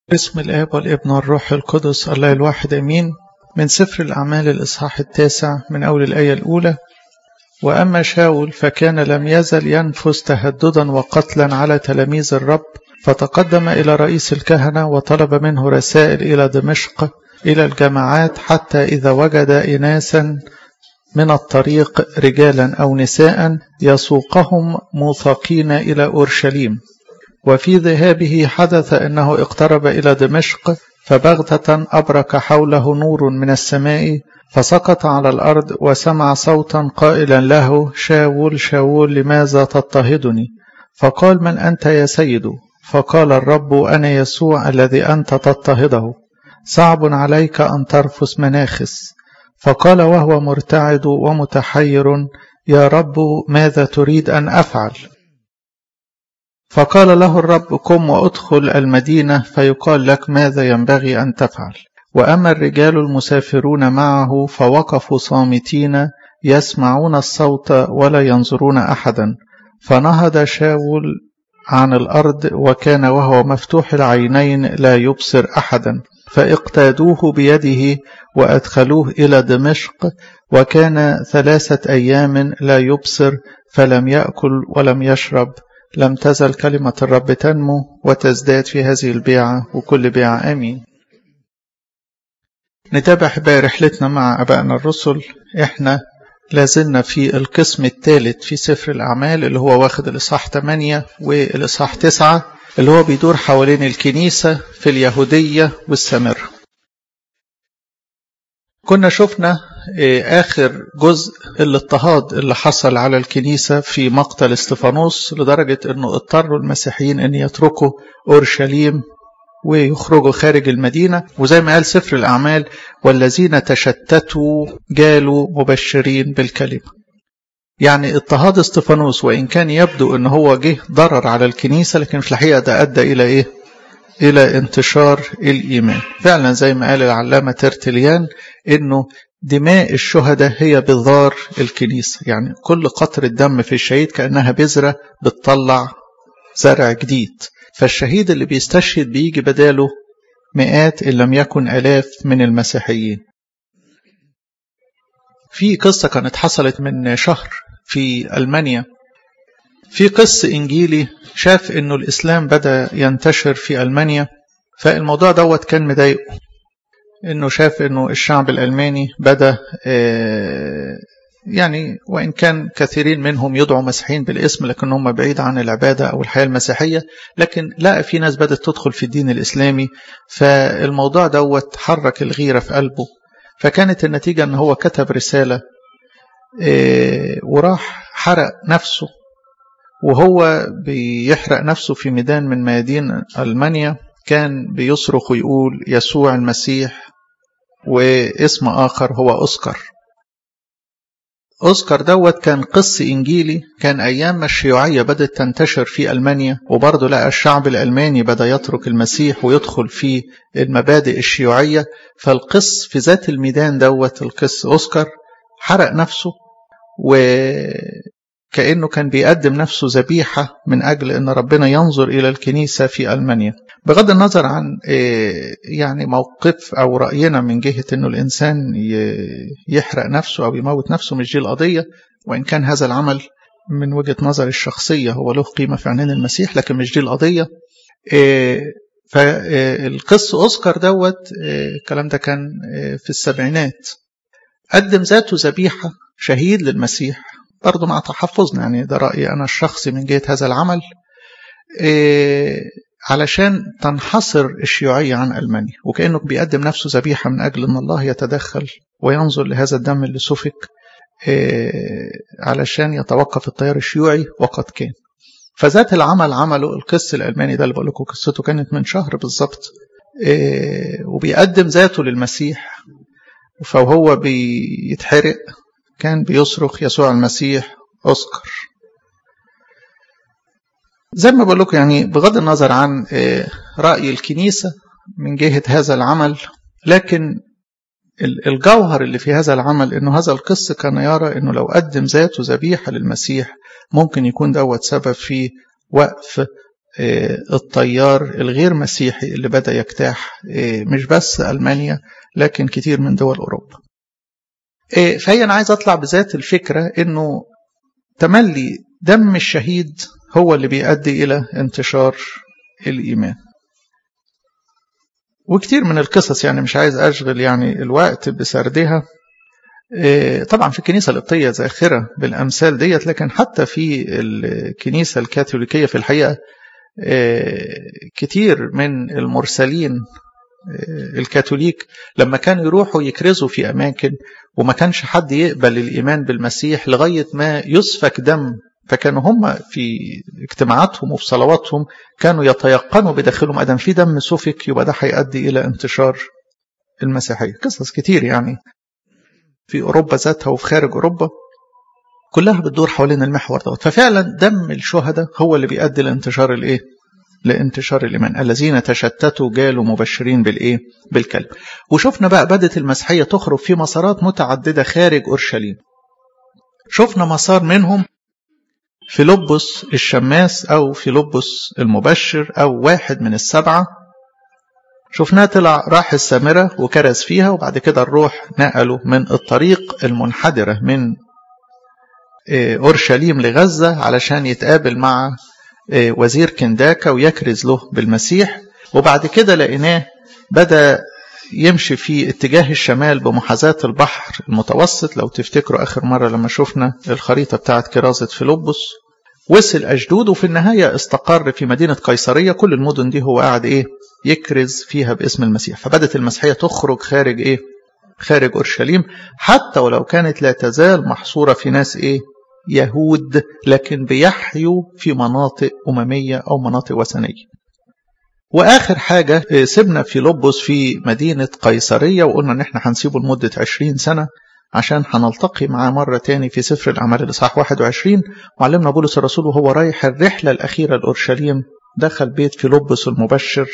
باسم الآب والابن والروح القدس الله الواحد أمين من سفر الأعمال الإصحاح التاسع من أول الآية الأولى وأما شاول فكان لم يزل ينفس تهددا وقتلا على تلاميذ الرب فتقدم إلى رئيس الكهنة وطلب منه رسائل إلى دمشق إلى الجماعات حتى إذا وجد إناسا من الطريق رجالا أو نساء يسوقهم موثقين إلى أورشليم وفي ذهابه حدث أنه اقترب إلى دمشق فبغتة أبرك حوله نور من السماء فسقط على الأرض وسمع صوتا قائلا له شاول شاول لماذا تضطهدني فقال من أنت يا سيد فقال الرب أنا يسوع الذي أنت تضطهده صعب عليك أن ترفس مناخس فقال وهو مرتعد ومتحير يا رب ماذا تريد أن أفعل فقال له الرب قم وادخل المدينة فيقال لك ماذا ينبغي أن تفعل وأما الرجال المسافرون معه فوقفوا صامتين يسمعون الصوت ولا ينظرون أحدا فنهض شاول عن الأرض وكان وهو مفتوح العينين لا يبصر أحدا فاقتادوه بيده وأدخلوه إلى دمشق وكان ثلاثة أيام لا يبصر فلم يأكل ولم يشرب لم تزل كلمة الرب تنمو وتزداد في هذه البيعة وكل بيعة آمين نتابع بقى رحلتنا مع أبائنا الرسل إحنا لازلنا في القسم الثالث في سفر الأعمال اللي هو واخد الإصحاح 8 والإصحاح 9 اللي هو بيدور حوالين الكنيسة في اليهودية والسامرة كنا شفنا آخر جزء الاضطهاد اللي حصل على الكنيسة في مقتل استفانوس لدرجة أنه اضطروا المسيحيين أن يتركوا أورشليم ويخرجوا خارج المدينة وزي ما قال سفر الأعمال والذين تشتتوا جالوا مبشرين بالكلمة يعني اضطهاد استفانوس وإن كان يبدو أنه هو جه ضرر على الكنيسة لكن في الحقيقة ده أدى إلى إيه؟ إلى انتشار الإيمان فعلا زي ما قال العلامة ترتليان أنه دماء الشهداء هي بذار الكنيسة يعني كل قطرة دم في الشهيد كأنها بذرة بتطلع زرع جديد فالشهيد اللي بيستشهد بيجي بداله مئات إن لم يكن ألاف من المسيحيين في قصة كانت حصلت من شهر في ألمانيا في قس إنجيلي شاف إنه الإسلام بدأ ينتشر في ألمانيا فالموضوع دوت كان مضايقه إنه شاف إنه الشعب الألماني بدأ يعني وإن كان كثيرين منهم يدعوا مسيحيين بالاسم لكن هم بعيد عن العبادة أو الحياة المسيحية لكن لقى في ناس بدأت تدخل في الدين الإسلامي فالموضوع دوت حرك الغيرة في قلبه فكانت النتيجة أن هو كتب رسالة وراح حرق نفسه وهو بيحرق نفسه في ميدان من ميادين ألمانيا كان بيصرخ ويقول يسوع المسيح واسم آخر هو أوسكار أوسكار دوت كان قس إنجيلي كان أيام ما الشيوعية بدأت تنتشر في ألمانيا وبرضه لقى الشعب الألماني بدأ يترك المسيح ويدخل في المبادئ الشيوعية فالقس في ذات الميدان دوت القس أوسكار حرق نفسه وكأنه كان بيقدم نفسه ذبيحة من أجل أن ربنا ينظر إلى الكنيسة في ألمانيا بغض النظر عن يعني موقف أو رأينا من جهة أنه الإنسان يحرق نفسه أو يموت نفسه مش دي القضية وإن كان هذا العمل من وجهة نظر الشخصية هو له قيمة في عينين المسيح لكن مش دي القضية فالقس أوسكار دوت الكلام ده كان في السبعينات قدم ذاته ذبيحة شهيد للمسيح برضه مع تحفظنا يعني ده رأيي أنا الشخصي من جهة هذا العمل علشان تنحصر الشيوعية عن ألمانيا وكأنه بيقدم نفسه ذبيحة من أجل أن الله يتدخل وينظر لهذا الدم اللي سفك علشان يتوقف التيار الشيوعي وقد كان فذات العمل عمله القس الألماني ده اللي بقول لكم قصته كانت من شهر بالظبط وبيقدم ذاته للمسيح فهو بيتحرق كان بيصرخ يسوع المسيح أسكر زي ما بقول لكم يعني بغض النظر عن رأي الكنيسة من جهة هذا العمل لكن الجوهر اللي في هذا العمل انه هذا القس كان يرى انه لو قدم ذاته ذبيحة للمسيح ممكن يكون دوت سبب في وقف الطيار الغير مسيحي اللي بدأ يجتاح مش بس ألمانيا لكن كتير من دول أوروبا فهي أنا عايز أطلع بذات الفكرة أنه تملي دم الشهيد هو اللي بيؤدي إلى انتشار الإيمان وكتير من القصص يعني مش عايز أشغل يعني الوقت بسردها طبعا في الكنيسة القبطية زاخرة بالأمثال ديت لكن حتى في الكنيسة الكاثوليكية في الحقيقة كتير من المرسلين الكاثوليك لما كانوا يروحوا يكرزوا في أماكن وما كانش حد يقبل الإيمان بالمسيح لغاية ما يسفك دم فكانوا هم في اجتماعاتهم وفي صلواتهم كانوا يتيقنوا بداخلهم أدم في دم سفك يبقى ده هيؤدي إلى انتشار المسيحية قصص كتير يعني في أوروبا ذاتها وفي خارج أوروبا كلها بتدور حوالين المحور دوت ففعلا دم الشهداء هو اللي بيؤدي لانتشار الايه لانتشار الايمان الذين تشتتوا جالوا مبشرين بالايه بالكلب وشفنا بقى بدت المسيحيه تخرج في مسارات متعدده خارج اورشليم شفنا مسار منهم فيلبس الشماس او فيلبس المبشر او واحد من السبعه شفناه طلع راح السامره وكرز فيها وبعد كده الروح نقله من الطريق المنحدره من أورشليم لغزة علشان يتقابل مع وزير كنداكا ويكرز له بالمسيح وبعد كده لقيناه بدأ يمشي في اتجاه الشمال بمحاذاة البحر المتوسط لو تفتكروا آخر مرة لما شفنا الخريطة بتاعت كرازة فيلبس وصل أجدود وفي النهاية استقر في مدينة قيصرية كل المدن دي هو قاعد إيه يكرز فيها باسم المسيح فبدت المسيحية تخرج خارج إيه خارج أورشليم حتى ولو كانت لا تزال محصورة في ناس إيه يهود لكن بيحيوا في مناطق أممية أو مناطق وثنية وآخر حاجة سيبنا في لبس في مدينة قيصرية وقلنا إن إحنا هنسيبه لمدة 20 سنة عشان هنلتقي معاه مرة تاني في سفر الأعمال الإصحاح 21 وعلمنا بولس الرسول وهو رايح الرحلة الأخيرة لأورشليم دخل بيت في لبس المبشر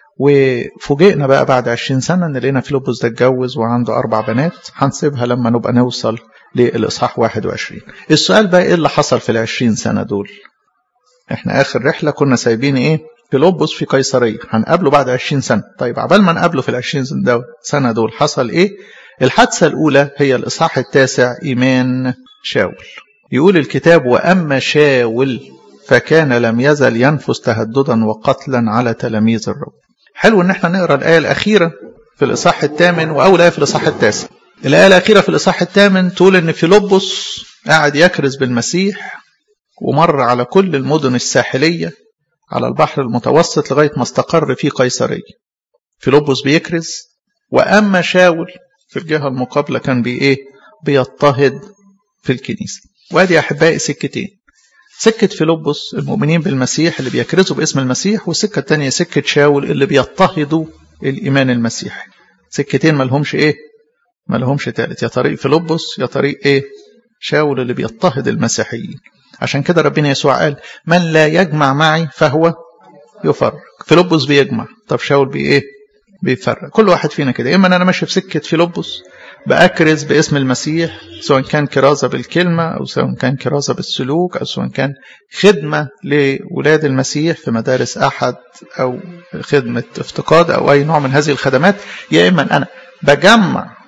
وفوجئنا بقى بعد 20 سنة إن لقينا فيلبس ده اتجوز وعنده أربع بنات هنسيبها لما نبقى نوصل للإصحاح 21 السؤال بقى إيه اللي حصل في العشرين سنة دول إحنا آخر رحلة كنا سايبين إيه فيلبس في قيصرية هنقابله بعد 20 سنة طيب عبال ما نقابله في العشرين سنة دول حصل إيه الحادثة الأولى هي الإصحاح التاسع إيمان شاول يقول الكتاب وأما شاول فكان لم يزل ينفس تهددا وقتلا على تلاميذ الرب حلو ان احنا نقرا الايه الاخيره في الاصحاح الثامن واول ايه في الاصحاح التاسع الايه الاخيره في الاصحاح الثامن تقول ان فيلبس قاعد يكرز بالمسيح ومر على كل المدن الساحليه على البحر المتوسط لغايه ما استقر في قيصريه فيلبس بيكرز واما شاول في الجهه المقابله كان بي ايه بيضطهد في الكنيسه وادي يا احبائي سكتين سكة فيلبس المؤمنين بالمسيح اللي بيكرزوا باسم المسيح والسكة الثانية سكة شاول اللي بيضطهدوا الإيمان المسيحي سكتين ما لهمش إيه ما لهمش تالت يا طريق فيلبس يا طريق إيه شاول اللي بيضطهد المسيحيين عشان كده ربنا يسوع قال من لا يجمع معي فهو يفرق فيلبس بيجمع طب شاول بي إيه بيفرق كل واحد فينا كده إما أنا ماشي في سكة فيلبس بأكرز باسم المسيح سواء كان كرازة بالكلمة أو سواء كان كرازة بالسلوك أو سواء كان خدمة لولاد المسيح في مدارس أحد أو خدمة افتقاد أو أي نوع من هذه الخدمات يا إما أنا بجمع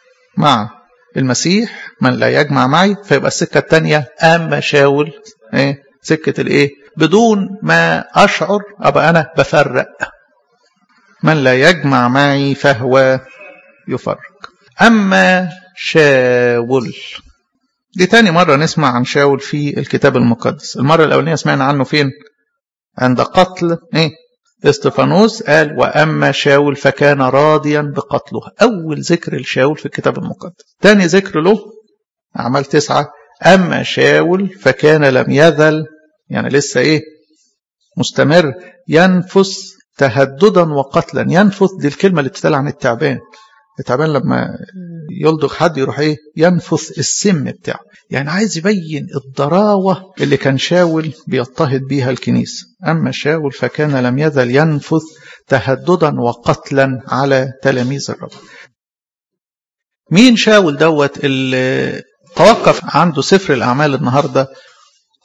مع المسيح من لا يجمع معي فيبقى السكة الثانية أما شاول إيه سكة الإيه بدون ما أشعر أبقى أنا بفرق من لا يجمع معي فهو يفرق أما شاول دي تاني مرة نسمع عن شاول في الكتاب المقدس المرة الأولانية سمعنا عنه فين عند قتل إيه استفانوس قال وأما شاول فكان راضيا بقتله أول ذكر لشاول في الكتاب المقدس تاني ذكر له أعمال تسعة أما شاول فكان لم يذل يعني لسه إيه مستمر ينفس تهددا وقتلا ينفث دي الكلمة اللي بتتقال عن التعبان التعبان لما يلدغ حد يروح ايه ينفث السم بتاعه يعني عايز يبين الضراوة اللي كان شاول بيضطهد بيها الكنيسة أما شاول فكان لم يزل ينفث تهددا وقتلا على تلاميذ الرب مين شاول دوت اللي توقف عنده سفر الأعمال النهاردة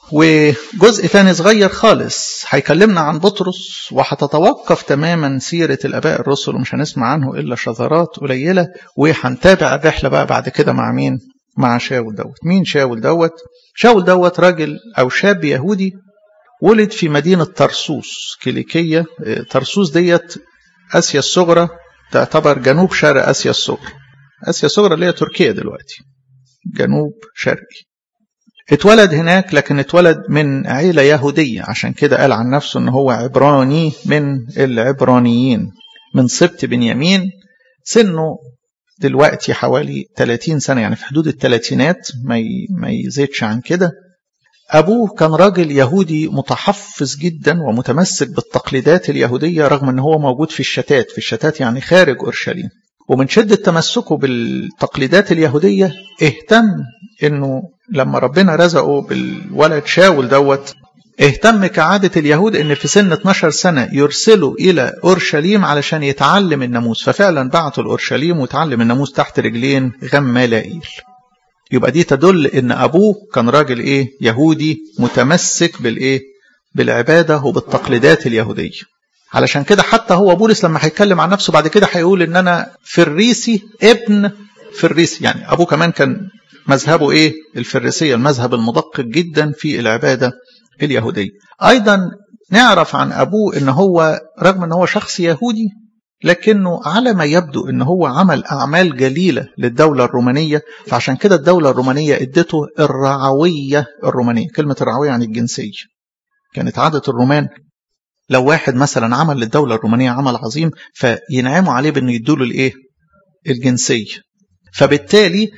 وجزء تاني صغير خالص هيكلمنا عن بطرس وهتتوقف تماما سيرة الآباء الرسل ومش هنسمع عنه إلا شذرات قليلة وهنتابع الرحلة بقى بعد كده مع مين؟ مع شاول دوت مين شاول دوت؟ شاول دوت راجل أو شاب يهودي ولد في مدينة طرسوس كيليكية طرسوس ديت آسيا الصغرى تعتبر جنوب شرق آسيا الصغرى آسيا الصغرى اللي هي تركيا دلوقتي جنوب شرقي اتولد هناك لكن اتولد من عيلة يهودية عشان كده قال عن نفسه ان هو عبراني من العبرانيين من سبط بنيامين سنه دلوقتي حوالي 30 سنة يعني في حدود الثلاثينات ما يزيدش عن كده أبوه كان راجل يهودي متحفظ جدا ومتمسك بالتقليدات اليهودية رغم أنه هو موجود في الشتات في الشتات يعني خارج أورشليم ومن شدة تمسكه بالتقليدات اليهودية اهتم أنه لما ربنا رزقه بالولد شاول دوت اهتم كعادة اليهود ان في سن 12 سنة يرسلوا الى اورشليم علشان يتعلم الناموس ففعلا بعتوا لاورشليم وتعلم الناموس تحت رجلين غمالائيل يبقى دي تدل ان ابوه كان راجل ايه يهودي متمسك بالايه بالعبادة وبالتقليدات اليهودية علشان كده حتى هو بولس لما هيتكلم عن نفسه بعد كده هيقول ان انا فريسي ابن فريسي يعني ابوه كمان كان مذهبه ايه الفريسية المذهب المدقق جدا في العبادة اليهودية ايضا نعرف عن ابوه ان هو رغم ان هو شخص يهودي لكنه على ما يبدو ان هو عمل اعمال جليله للدوله الرومانيه فعشان كده الدوله الرومانيه ادته الرعويه الرومانيه كلمه الرعويه يعني الجنسيه كانت عاده الرومان لو واحد مثلا عمل للدوله الرومانيه عمل عظيم فينعموا عليه بانه يدوا له الايه الجنسيه فبالتالي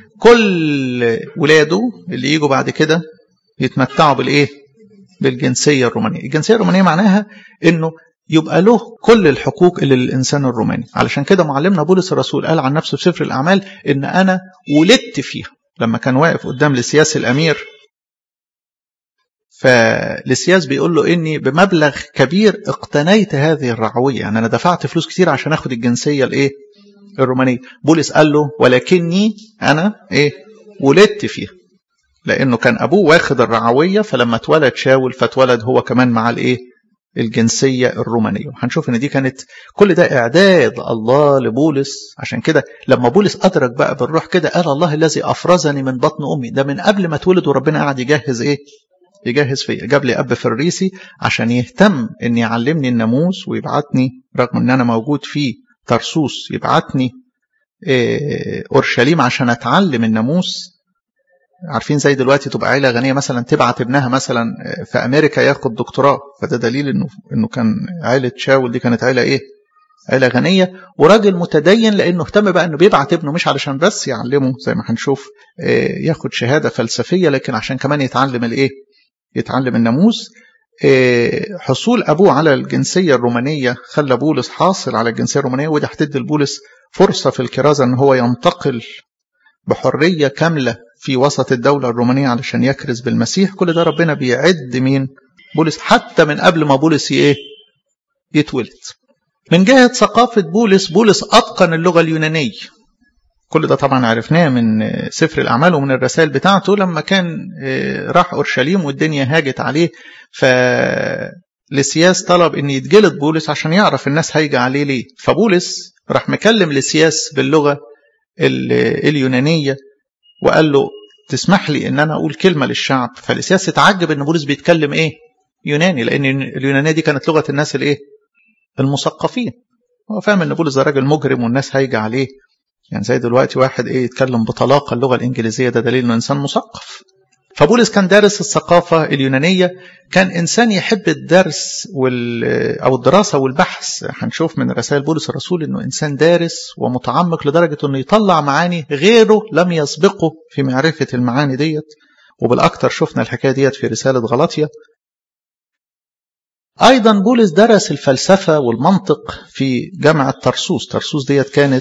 كل ولاده اللي يجوا بعد كده يتمتعوا بالايه بالجنسيه الرومانيه الجنسيه الرومانيه معناها انه يبقى له كل الحقوق اللي للإنسان الروماني علشان كده معلمنا بولس الرسول قال عن نفسه في سفر الأعمال إن أنا ولدت فيها لما كان واقف قدام لسياس الأمير فلسياس بيقول له إني بمبلغ كبير اقتنيت هذه الرعوية يعني أنا دفعت فلوس كتير عشان أخد الجنسية الإيه الرومانية بولس قال له ولكني أنا إيه ولدت فيها لأنه كان أبوه واخد الرعوية فلما اتولد شاول فاتولد هو كمان مع الإيه الجنسية الرومانية وهنشوف ان دي كانت كل ده اعداد الله لبولس عشان كده لما بولس ادرك بقى بالروح كده قال الله الذي افرزني من بطن امي ده من قبل ما اتولد وربنا قاعد يجهز ايه يجهز فيا جاب لي اب فريسي عشان يهتم ان يعلمني الناموس ويبعتني رغم ان انا موجود في ترسوس يبعتني إيه اورشليم عشان اتعلم الناموس عارفين زي دلوقتي تبقى عيله غنيه مثلا تبعت ابنها مثلا في امريكا ياخد دكتوراه فده دليل انه انه كان عيله شاول دي كانت عيله ايه؟ عيله غنيه وراجل متدين لانه اهتم بقى انه بيبعت ابنه مش علشان بس يعلمه زي ما هنشوف ياخد شهاده فلسفيه لكن عشان كمان يتعلم الايه؟ يتعلم الناموس حصول ابوه على الجنسيه الرومانيه خلى بولس حاصل على الجنسيه الرومانيه ودي هتدي لبولس فرصه في الكرازه ان هو ينتقل بحريه كامله في وسط الدولة الرومانية علشان يكرز بالمسيح كل ده ربنا بيعد مين بولس حتى من قبل ما بولس ايه يتولد من جهة ثقافة بولس بولس أتقن اللغة اليونانية كل ده طبعا عرفناه من سفر الأعمال ومن الرسائل بتاعته لما كان راح أورشليم والدنيا هاجت عليه فلسياس طلب أن يتجلد بولس عشان يعرف الناس هيجي عليه ليه فبولس راح مكلم لسياس باللغة اليونانية وقال له تسمح لي ان انا اقول كلمه للشعب فالسياس اتعجب ان بولس بيتكلم ايه يوناني لان اليونانيه دي كانت لغه الناس الايه المثقفين هو فاهم ان بولس ده راجل مجرم والناس هايجه عليه يعني زي دلوقتي واحد ايه يتكلم بطلاقه اللغه الانجليزيه ده دليل انه انسان مثقف فبولس كان دارس الثقافة اليونانية كان إنسان يحب الدرس وال أو الدراسة والبحث هنشوف من رسائل بولس الرسول إنه إنسان دارس ومتعمق لدرجة إنه يطلع معاني غيره لم يسبقه في معرفة المعاني ديت وبالأكثر شفنا الحكاية ديت في رسالة غلطية أيضا بولس درس الفلسفة والمنطق في جامعة ترسوس ترسوس ديت كانت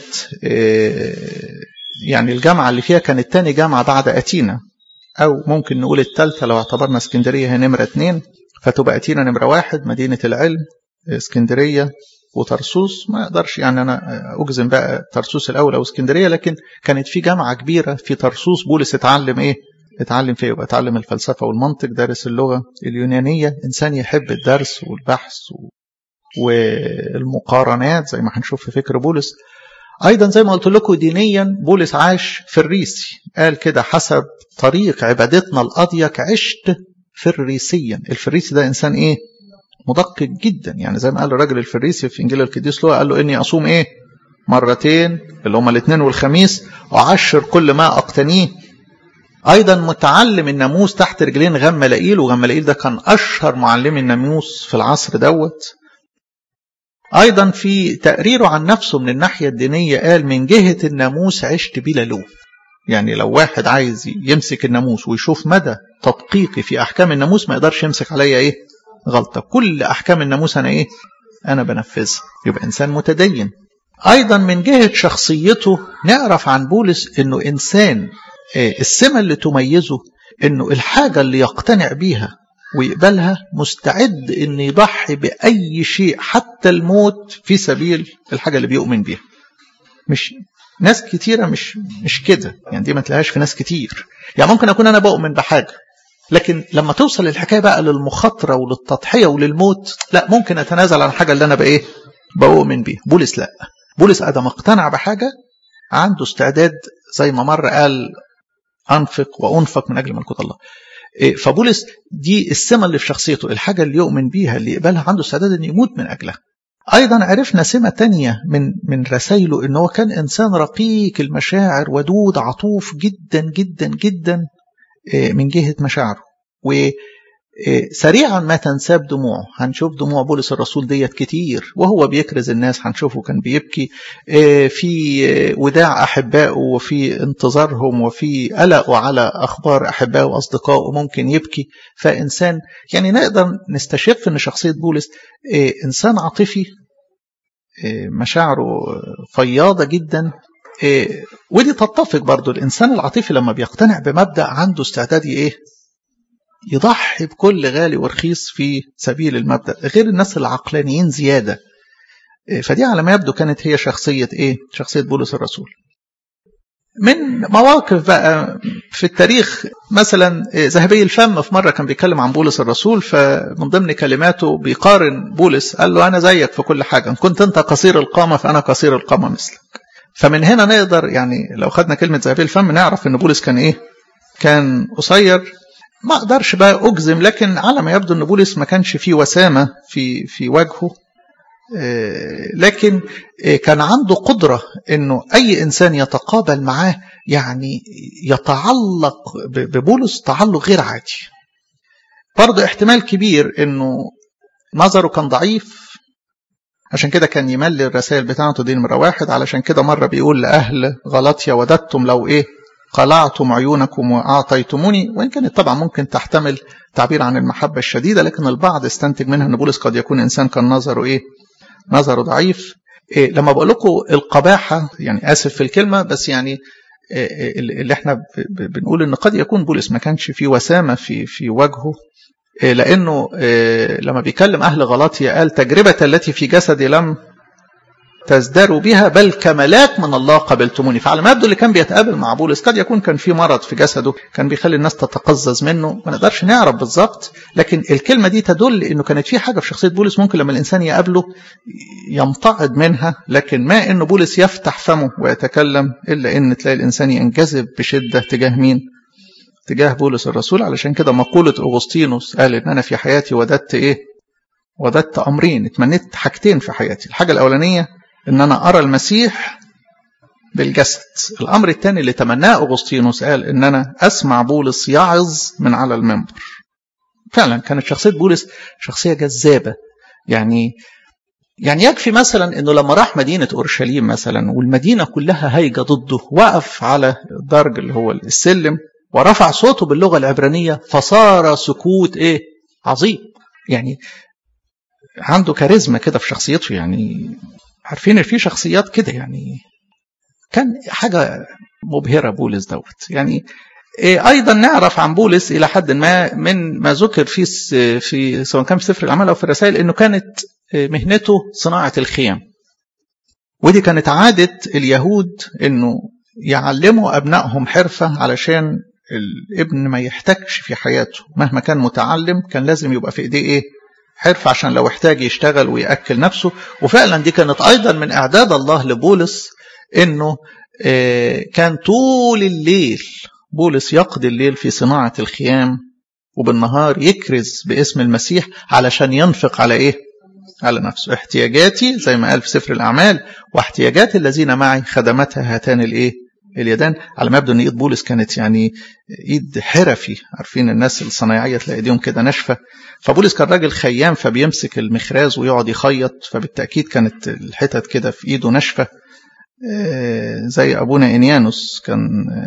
يعني الجامعة اللي فيها كانت تاني جامعة بعد أتينا أو ممكن نقول الثالثة لو اعتبرنا اسكندرية هي نمرة اتنين فتبقى أتينا نمرة واحد مدينة العلم اسكندرية وترسوس ما اقدرش يعني انا اجزم بقى ترسوس الاول او اسكندريه لكن كانت في جامعه كبيره في ترسوس بولس اتعلم ايه اتعلم فيه يبقى اتعلم الفلسفة والمنطق دارس اللغة اليونانية إنسان يحب الدرس والبحث و... والمقارنات زي ما هنشوف في فكر بولس أيضا زي ما قلت لكم دينيا بولس عاش فريسي قال كده حسب طريق عبادتنا الأضيق عشت فريسيا الفريسي ده إنسان إيه مدقق جدا يعني زي ما قال الراجل الفريسي في إنجيل القديس لوقا قال له إني أصوم إيه مرتين اللي هما الاثنين والخميس وعشر كل ما أقتنيه أيضا متعلم الناموس تحت رجلين غملائيل وغملائيل ده كان أشهر معلم الناموس في العصر دوت أيضا في تقريره عن نفسه من الناحية الدينية قال من جهة الناموس عشت بلا لوم يعني لو واحد عايز يمسك الناموس ويشوف مدى تدقيقي في أحكام الناموس ما يقدرش يمسك عليا إيه غلطة كل أحكام الناموس أنا إيه أنا بنفذها يبقى إنسان متدين أيضا من جهة شخصيته نعرف عن بولس أنه إنسان السمة اللي تميزه أنه الحاجة اللي يقتنع بيها ويقبلها مستعد أن يضحي بأي شيء حتى الموت في سبيل الحاجة اللي بيؤمن بيها مش ناس كتيرة مش مش كده يعني دي ما تلاقيهاش في ناس كتير يعني ممكن أكون أنا بؤمن بحاجة لكن لما توصل الحكاية بقى للمخاطرة وللتضحية وللموت لا ممكن أتنازل عن الحاجة اللي أنا بإيه بؤمن بيها بولس لا بولس ادم اقتنع بحاجه عنده استعداد زي ما مره قال انفق وانفق من اجل ملكوت الله فبولس دي السمه اللي في شخصيته الحاجه اللي يؤمن بيها اللي يقبلها عنده استعداد ان يموت من اجلها ايضا عرفنا سمه تانية من من رسائله ان هو كان انسان رقيق المشاعر ودود عطوف جدا جدا جدا من جهه مشاعره و سريعا ما تنساب دموعه هنشوف دموع بولس الرسول ديت كتير وهو بيكرز الناس هنشوفه كان بيبكي في وداع أحبائه وفي انتظارهم وفي قلقه على أخبار أحبائه وأصدقائه ممكن يبكي فإنسان يعني نقدر نستشف أن شخصية بولس إنسان عاطفي مشاعره فياضة جدا ودي تتفق برضو الإنسان العاطفي لما بيقتنع بمبدأ عنده استعداد إيه يضحي بكل غالي ورخيص في سبيل المبدأ غير الناس العقلانيين زيادة فدي على ما يبدو كانت هي شخصية إيه؟ شخصية بولس الرسول من مواقف بقى في التاريخ مثلا ذهبي الفم في مرة كان بيتكلم عن بولس الرسول فمن ضمن كلماته بيقارن بولس قال له أنا زيك في كل حاجة إن كنت أنت قصير القامة فأنا قصير القامة مثلك فمن هنا نقدر يعني لو خدنا كلمة ذهبي الفم نعرف إن بولس كان إيه كان قصير ما اقدرش بقى اجزم لكن على ما يبدو ان بولس ما كانش فيه وسامه في في وجهه لكن كان عنده قدره انه اي انسان يتقابل معاه يعني يتعلق ببولس تعلق غير عادي برضه احتمال كبير انه نظره كان ضعيف عشان كده كان يملي الرسائل بتاعته دي نمرة واحد علشان كده مرة بيقول لأهل غلطيا وددتم لو إيه قلعتم عيونكم وأعطيتموني وإن كانت طبعا ممكن تحتمل تعبير عن المحبة الشديدة لكن البعض استنتج منها أن بولس قد يكون إنسان كان نظره إيه نظره ضعيف إيه لما بقول لكم القباحة يعني آسف في الكلمة بس يعني إيه اللي احنا بنقول ان قد يكون بولس ما كانش فيه وسامة في في وجهه إيه لانه لما بيكلم اهل غلاطيا قال تجربة التي في جسدي لم تزدروا بها بل كملاك من الله قبلتموني فعلى ما يبدو اللي كان بيتقابل مع بولس قد يكون كان في مرض في جسده كان بيخلي الناس تتقزز منه ما نقدرش نعرف بالظبط لكن الكلمة دي تدل انه كانت في حاجة في شخصية بولس ممكن لما الانسان يقابله يمتعض منها لكن ما انه بولس يفتح فمه ويتكلم الا ان تلاقي الانسان ينجذب بشدة تجاه مين تجاه بولس الرسول علشان كده مقولة أغسطينوس قال إن أنا في حياتي وددت إيه وددت أمرين اتمنيت حاجتين في حياتي الحاجة الأولانية ان انا ارى المسيح بالجسد الامر الثاني اللي تمناه اغسطينوس قال ان انا اسمع بولس يعظ من على المنبر فعلا كانت شخصيه بولس شخصيه جذابه يعني يعني يكفي مثلا انه لما راح مدينه اورشليم مثلا والمدينه كلها هايجه ضده وقف على الدرج اللي هو السلم ورفع صوته باللغه العبرانيه فصار سكوت ايه عظيم يعني عنده كاريزما كده في شخصيته يعني عارفين في شخصيات كده يعني كان حاجة مبهرة بولس دوت يعني أيضا نعرف عن بولس إلى حد ما من ما ذكر في في سواء كان في سفر الأعمال أو في الرسائل إنه كانت مهنته صناعة الخيام ودي كانت عادة اليهود إنه يعلموا أبنائهم حرفة علشان الابن ما يحتاجش في حياته مهما كان متعلم كان لازم يبقى في ايديه ايه حرف عشان لو احتاج يشتغل ويأكل نفسه وفعلا دي كانت ايضا من اعداد الله لبولس انه كان طول الليل بولس يقضي الليل في صناعة الخيام وبالنهار يكرز باسم المسيح علشان ينفق على ايه على نفسه احتياجاتي زي ما قال في سفر الاعمال واحتياجات الذين معي خدمتها هاتان الايه اليدان على ما يبدو ان ايد بولس كانت يعني ايد حرفي عارفين الناس الصنايعيه تلاقي ايديهم كده ناشفه فبولس كان راجل خيام فبيمسك المخراز ويقعد يخيط فبالتاكيد كانت الحتت كده في ايده ناشفه زي ابونا انيانوس كان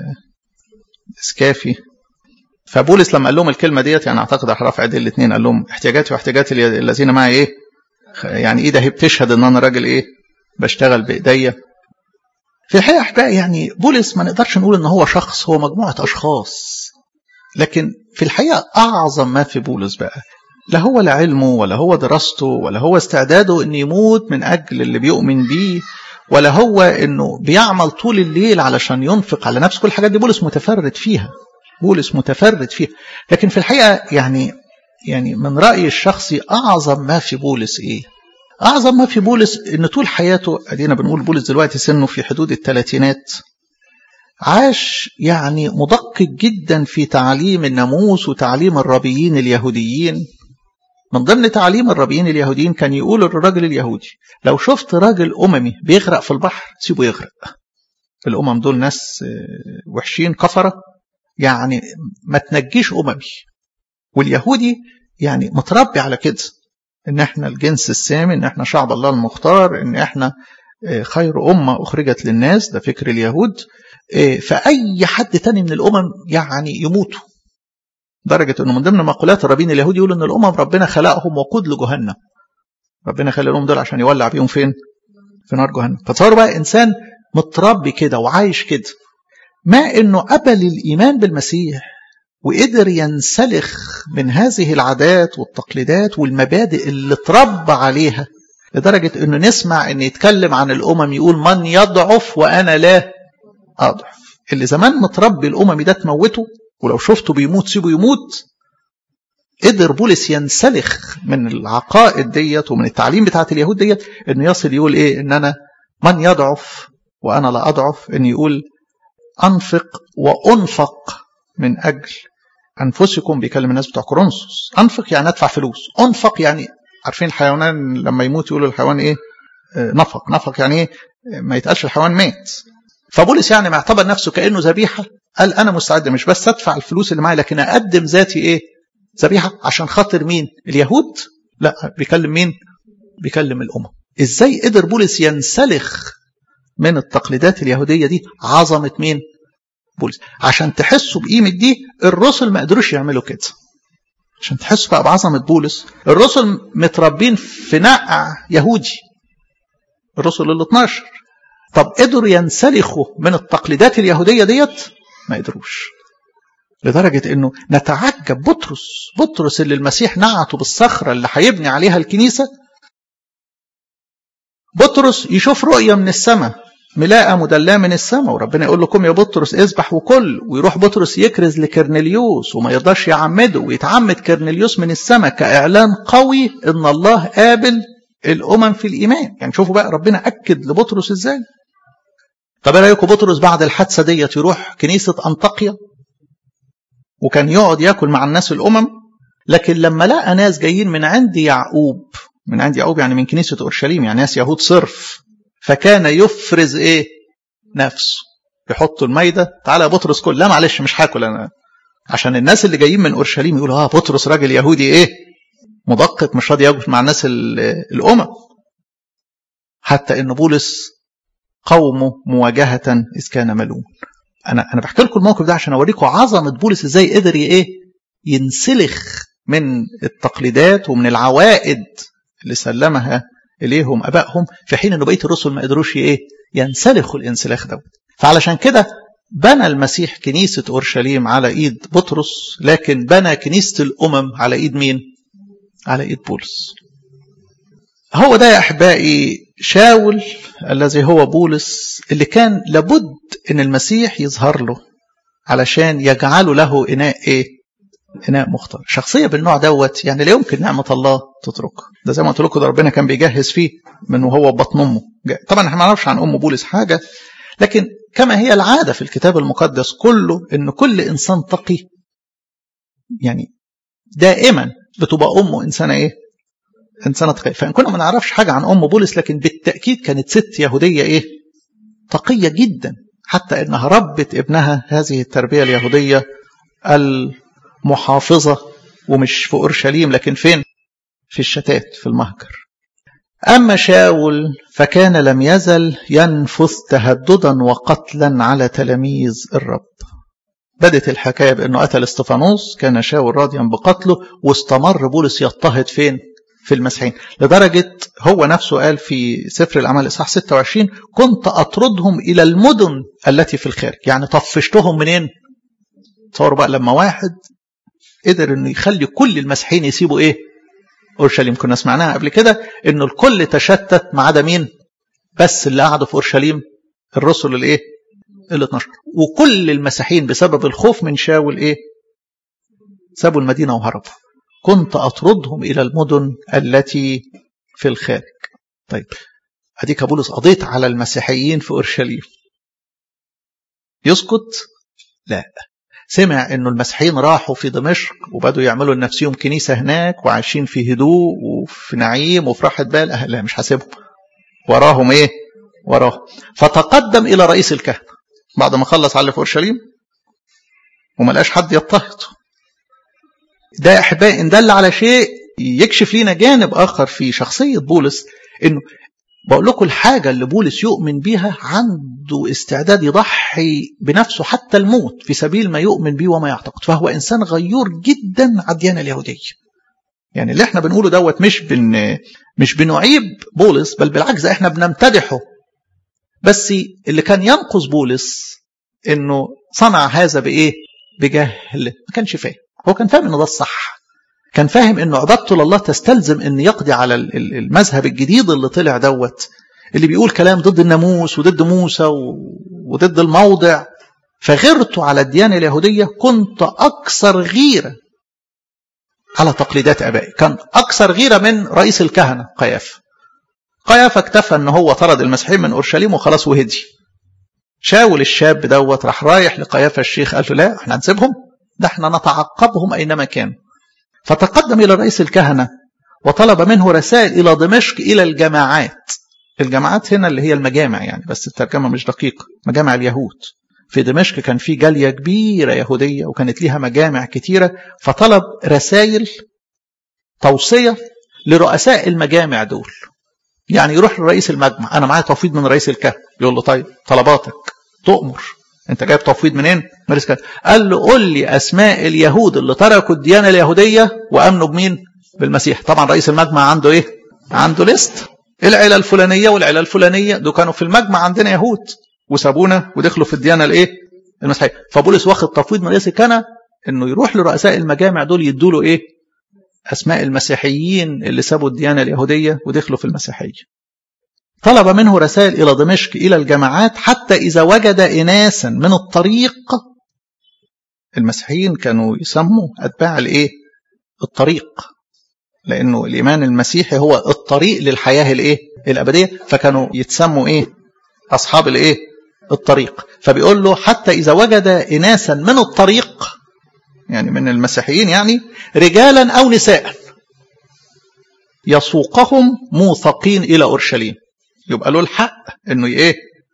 اسكافي فبولس لما قال لهم الكلمه ديت يعني اعتقد رفع ايدي الاثنين قال لهم احتياجاتي واحتياجات الذين معي ايه يعني ايده هي بتشهد ان انا راجل ايه بشتغل بايديا في الحقيقه احبائي يعني بولس ما نقدرش نقول ان هو شخص هو مجموعه اشخاص لكن في الحقيقه اعظم ما في بولس بقى لا هو لا علمه ولا هو دراسته ولا هو استعداده ان يموت من اجل اللي بيؤمن بيه ولا هو انه بيعمل طول الليل علشان ينفق على نفسه كل الحاجات دي بولس متفرد فيها بولس متفرد فيها لكن في الحقيقه يعني يعني من رايي الشخصي اعظم ما في بولس ايه اعظم ما في بولس ان طول حياته ادينا بنقول بولس دلوقتي سنه في حدود الثلاثينات عاش يعني مدقق جدا في تعليم الناموس وتعليم الربيين اليهوديين من ضمن تعليم الربيين اليهوديين كان يقول للراجل اليهودي لو شفت راجل أممي بيغرق في البحر سيبه يغرق الأمم دول ناس وحشين كفرة يعني ما تنجيش أممي واليهودي يعني متربي على كده ان احنا الجنس السامي ان احنا شعب الله المختار ان احنا خير أمة أخرجت للناس ده فكر اليهود فأي حد تاني من الأمم يعني يموتوا درجة أنه من ضمن مقولات الربين اليهود يقول أن الأمم ربنا خلقهم وقود لجهنم ربنا خلق الأمم دول عشان يولع بيهم فين في نار جهنم فتصوروا بقى إنسان متربي كده وعايش كده ما أنه قبل الإيمان بالمسيح وقدر ينسلخ من هذه العادات والتقليدات والمبادئ اللي اتربى عليها لدرجة أنه نسمع أن يتكلم عن الأمم يقول من يضعف وأنا لا أضعف اللي زمان متربي الأمم ده تموته ولو شفته بيموت سيبه يموت قدر بولس ينسلخ من العقائد ديت ومن التعليم بتاعت اليهود ديت انه يصل يقول ايه ان انا من يضعف وانا لا اضعف ان يقول انفق وانفق من اجل انفسكم بيكلم الناس بتوع كورنثوس انفق يعني ادفع فلوس انفق يعني عارفين الحيوان لما يموت يقولوا الحيوان ايه نفق نفق يعني ايه ما يتقالش الحيوان مات فبولس يعني معتبر نفسه كانه ذبيحه قال انا مستعد مش بس ادفع الفلوس اللي معايا لكن اقدم ذاتي ايه ذبيحه عشان خاطر مين اليهود لا بيكلم مين بيكلم الامم ازاي قدر بولس ينسلخ من التقليدات اليهوديه دي عظمه مين بولس عشان تحسوا بقيمه دي الرسل ما قدروش يعملوا كده عشان تحسوا بقى بعظمه بولس الرسل متربين في نقع يهودي الرسل ال 12 طب قدروا ينسلخوا من التقليدات اليهوديه ديت ما قدروش لدرجة انه نتعجب بطرس بطرس اللي المسيح نعته بالصخرة اللي هيبني عليها الكنيسة بطرس يشوف رؤية من السماء ملاءة مدلاة من السماء وربنا يقول لكم يا بطرس اذبح وكل ويروح بطرس يكرز لكرنليوس وما يقدرش يعمده ويتعمد كرنليوس من السماء كإعلان قوي ان الله قابل الأمم في الإيمان يعني شوفوا بقى ربنا أكد لبطرس ازاي طب ايه رايكم بطرس بعد الحادثه ديت يروح كنيسه انطاكيا وكان يقعد ياكل مع الناس الامم لكن لما لقى ناس جايين من عند يعقوب من عند يعقوب يعني من كنيسه اورشليم يعني ناس يهود صرف فكان يفرز ايه نفسه يحطوا المايده تعالى يا بطرس كل لا معلش مش هاكل انا عشان الناس اللي جايين من اورشليم يقولوا اه بطرس راجل يهودي ايه مدقق مش راضي ياكل مع الناس الامم حتى ان بولس قومه مواجهة إذ كان ملوم أنا أنا بحكي لكم الموقف ده عشان أوريكم عظمة بولس إزاي قدر إيه ينسلخ من التقليدات ومن العوائد اللي سلمها إليهم أبائهم في حين إنه بقية الرسل ما قدروش إيه ينسلخوا الانسلاخ دوت فعلشان كده بنى المسيح كنيسة أورشليم على إيد بطرس لكن بنى كنيسة الأمم على إيد مين؟ على إيد بولس هو ده يا أحبائي شاول الذي هو بولس اللي كان لابد ان المسيح يظهر له علشان يجعلوا له إناء إيه إناء مختار شخصية بالنوع دوت يعني لا يمكن نعمة الله تتركه ده زي ما قلت لكم ربنا كان بيجهز فيه من وهو بطن أمه طبعا احنا ما نعرفش عن أم بولس حاجة لكن كما هي العادة في الكتاب المقدس كله إن كل إنسان تقي يعني دائما بتبقى أمه إنسانة إيه إنسانة تقية فإن كنا ما نعرفش حاجة عن أم بولس لكن بالتأكيد كانت ست يهودية إيه تقية جدا حتى إنها ربت ابنها هذه التربية اليهودية المحافظة ومش في أورشليم لكن فين في الشتات في المهجر أما شاول فكان لم يزل ينفث تهددا وقتلا على تلاميذ الرب بدت الحكاية بأنه قتل استفانوس كان شاول راضيا بقتله واستمر بولس يضطهد فين في المسيحيين لدرجة هو نفسه قال في سفر الأعمال إصحاح 26 كنت أطردهم إلى المدن التي في الخارج يعني طفشتهم منين تصوروا بقى لما واحد قدر انه يخلي كل المسيحيين يسيبوا ايه اورشليم كنا سمعناها قبل كده انه الكل تشتت ما عدا مين بس اللي قعدوا في اورشليم الرسل الايه ال 12 وكل المسيحيين بسبب الخوف من شاول ايه سابوا المدينه وهربوا كنت اطردهم الى المدن التي في الخارج طيب اديك بولس قضيت على المسيحيين في اورشليم يسكت لا سمع انه المسيحيين راحوا في دمشق وبدوا يعملوا لنفسهم كنيسه هناك وعايشين في هدوء وفي نعيم وفي راحه بال أه لا مش هسيبهم وراهم ايه وراهم فتقدم الى رئيس الكهنه بعد ما خلص على اللي في اورشليم وما لقاش حد يضطهد ده يا احبائي ان دل على شيء يكشف لينا جانب اخر في شخصيه بولس انه بقول لكم الحاجة اللي بولس يؤمن بيها عنده استعداد يضحي بنفسه حتى الموت في سبيل ما يؤمن به وما يعتقد فهو إنسان غيور جدا على الديانة اليهودية يعني اللي احنا بنقوله دوت مش بن مش بنعيب بولس بل بالعكس احنا بنمتدحه بس اللي كان ينقص بولس انه صنع هذا بايه بجهل ما كانش فاهم هو كان فاهم ان ده الصح كان فاهم انه عبادته لله تستلزم ان يقضي على المذهب الجديد اللي طلع دوت اللي بيقول كلام ضد الناموس وضد موسى وضد الموضع فغيرته على الديانه اليهوديه كنت اكثر غيره على تقليدات ابائي كان اكثر غيره من رئيس الكهنه قيافه قيافه اكتفى ان هو طرد المسيحيين من اورشليم وخلاص وهدي شاول الشاب دوت راح رايح لقيافه الشيخ قال له لا احنا هنسيبهم ده احنا نتعقبهم اينما كانوا فتقدم إلى رئيس الكهنة وطلب منه رسائل إلى دمشق إلى الجماعات الجماعات هنا اللي هي المجامع يعني بس الترجمة مش دقيقة مجامع اليهود في دمشق كان في جالية كبيرة يهودية وكانت ليها مجامع كتيرة فطلب رسائل توصية لرؤساء المجامع دول يعني يروح لرئيس المجمع أنا معايا تفويض من رئيس الكهنة يقول له طيب طلباتك تؤمر انت جايب تفويض منين؟ مارس كان قال له قول لي اسماء اليهود اللي تركوا الديانه اليهوديه وامنوا بمين؟ بالمسيح طبعا رئيس المجمع عنده ايه؟ عنده ليست العيله الفلانيه والعيله الفلانيه دول كانوا في المجمع عندنا يهود وسابونا ودخلوا في الديانه الايه؟ المسيحيه فبولس واخد تفويض من رئيس الكهنه انه يروح لرؤساء المجامع دول يدوا له ايه؟ اسماء المسيحيين اللي سابوا الديانه اليهوديه ودخلوا في المسيحيه. طلب منه رسائل إلى دمشق إلى الجماعات حتى إذا وجد إناسا من الطريق المسيحيين كانوا يسموا أتباع الإيه؟ الطريق لأنه الإيمان المسيحي هو الطريق للحياة الإيه؟ الأبدية فكانوا يتسموا إيه؟ أصحاب الإيه؟ الطريق فبيقول له حتى إذا وجد إناسا من الطريق يعني من المسيحيين يعني رجالا أو نساء يسوقهم موثقين إلى أورشليم يبقى له الحق انه ايه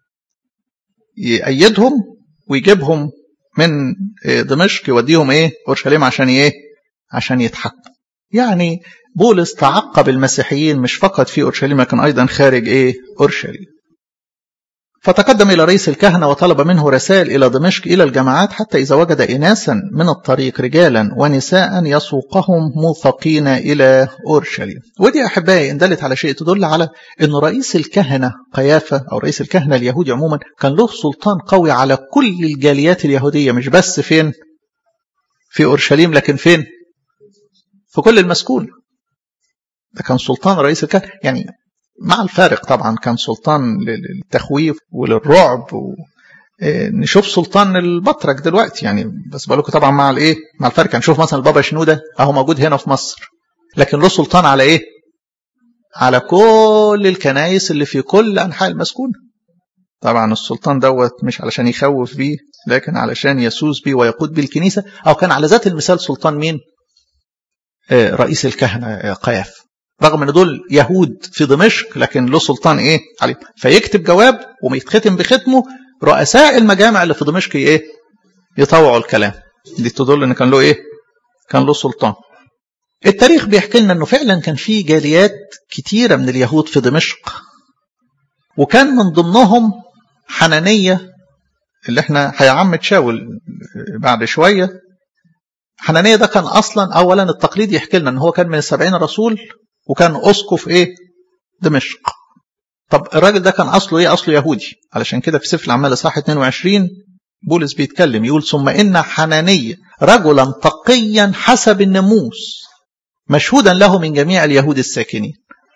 يأيدهم ويجيبهم من دمشق يوديهم ايه اورشليم عشان ايه عشان يتحكموا يعني بولس تعقب المسيحيين مش فقط في اورشليم لكن ايضا خارج ايه اورشليم فتقدم إلى رئيس الكهنة وطلب منه رسائل إلى دمشق إلى الجماعات حتى إذا وجد إناسا من الطريق رجالا ونساء يسوقهم موثقين إلى أورشليم ودي أحبائي إن دلت على شيء تدل على أن رئيس الكهنة قيافة أو رئيس الكهنة اليهودي عموما كان له سلطان قوي على كل الجاليات اليهودية مش بس فين في أورشليم لكن فين في كل المسكون ده كان سلطان رئيس الكهنة يعني مع الفارق طبعا كان سلطان للتخويف وللرعب نشوف سلطان البطرك دلوقتي يعني بس بقول لكم طبعا مع الايه مع الفرق هنشوف مثلا البابا شنوده اهو موجود هنا في مصر لكن له سلطان على ايه على كل الكنايس اللي في كل انحاء المسكونه طبعا السلطان دوت مش علشان يخوف بيه لكن علشان يسوس بيه ويقود بيه الكنيسه او كان على ذات المثال سلطان مين آه رئيس الكهنه قياف رغم ان دول يهود في دمشق لكن له سلطان ايه عليه فيكتب جواب ويتختم بختمه رؤساء المجامع اللي في دمشق ايه يطوعوا الكلام دي تدل ان كان له ايه كان له سلطان التاريخ بيحكي لنا انه فعلا كان في جاليات كتيرة من اليهود في دمشق وكان من ضمنهم حنانية اللي احنا هيعمد شاول بعد شوية حنانية ده كان اصلا اولا التقليد يحكي لنا ان هو كان من السبعين رسول وكان اسقف ايه دمشق طب الراجل ده كان اصله ايه اصله يهودي علشان كده في سفر الاعمال اصحاح 22 بولس بيتكلم يقول ثم ان حنانية رجلا تقيا حسب الناموس مشهودا له من جميع اليهود الساكنين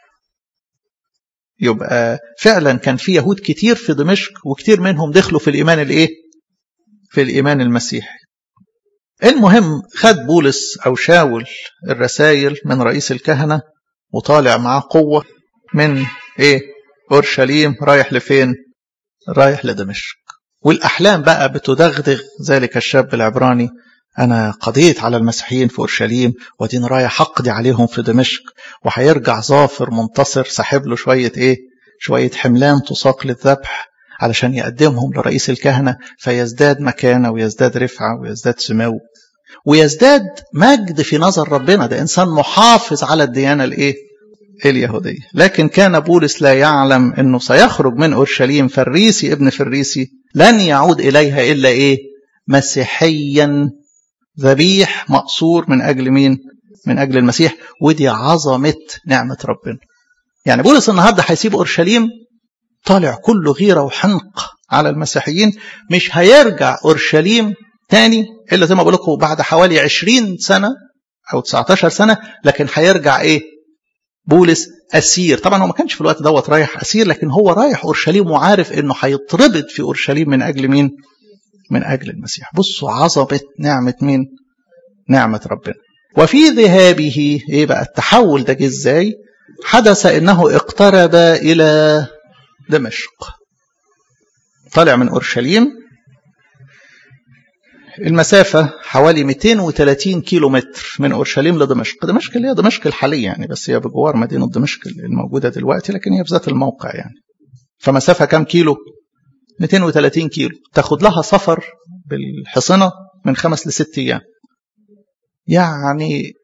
يبقى فعلا كان في يهود كتير في دمشق وكتير منهم دخلوا في الإيمان الإيه؟ في الإيمان المسيحي المهم خد بولس أو شاول الرسائل من رئيس الكهنة وطالع معاه قوة من إيه؟ أورشليم رايح لفين؟ رايح لدمشق والأحلام بقى بتدغدغ ذلك الشاب العبراني أنا قضيت على المسيحيين في أورشليم ودين رايح أقضي عليهم في دمشق وهيرجع ظافر منتصر ساحب له شوية إيه؟ شوية حملان تساق للذبح علشان يقدمهم لرئيس الكهنة فيزداد مكانة ويزداد رفعة ويزداد سمو ويزداد مجد في نظر ربنا ده إنسان محافظ على الديانة الإيه؟ اليهودية لكن كان بولس لا يعلم أنه سيخرج من أورشليم فريسي ابن فريسي لن يعود إليها إلا إيه؟ مسيحيا ذبيح مقصور من أجل مين؟ من أجل المسيح ودي عظمة نعمة ربنا يعني بولس النهاردة هيسيب أورشليم طالع كله غيرة وحنق على المسيحيين مش هيرجع أورشليم تاني إلا زي ما بقول لكم بعد حوالي 20 سنة أو 19 سنة لكن هيرجع إيه؟ بولس أسير طبعا هو ما كانش في الوقت دوت رايح أسير لكن هو رايح أورشليم وعارف إنه هيطربط في أورشليم من أجل مين؟ من أجل المسيح بصوا عظمة نعمة مين نعمة ربنا وفي ذهابه إيه بقى التحول ده جه إزاي حدث إنه اقترب إلى دمشق طالع من أورشليم المسافة حوالي 230 كيلو متر من أورشليم لدمشق دمشق اللي هي دمشق الحالية يعني بس هي بجوار مدينة دمشق الموجودة دلوقتي لكن هي بذات الموقع يعني فمسافة كام كيلو 230 كيلو تاخد لها سفر بالحصنة من خمس لست أيام يعني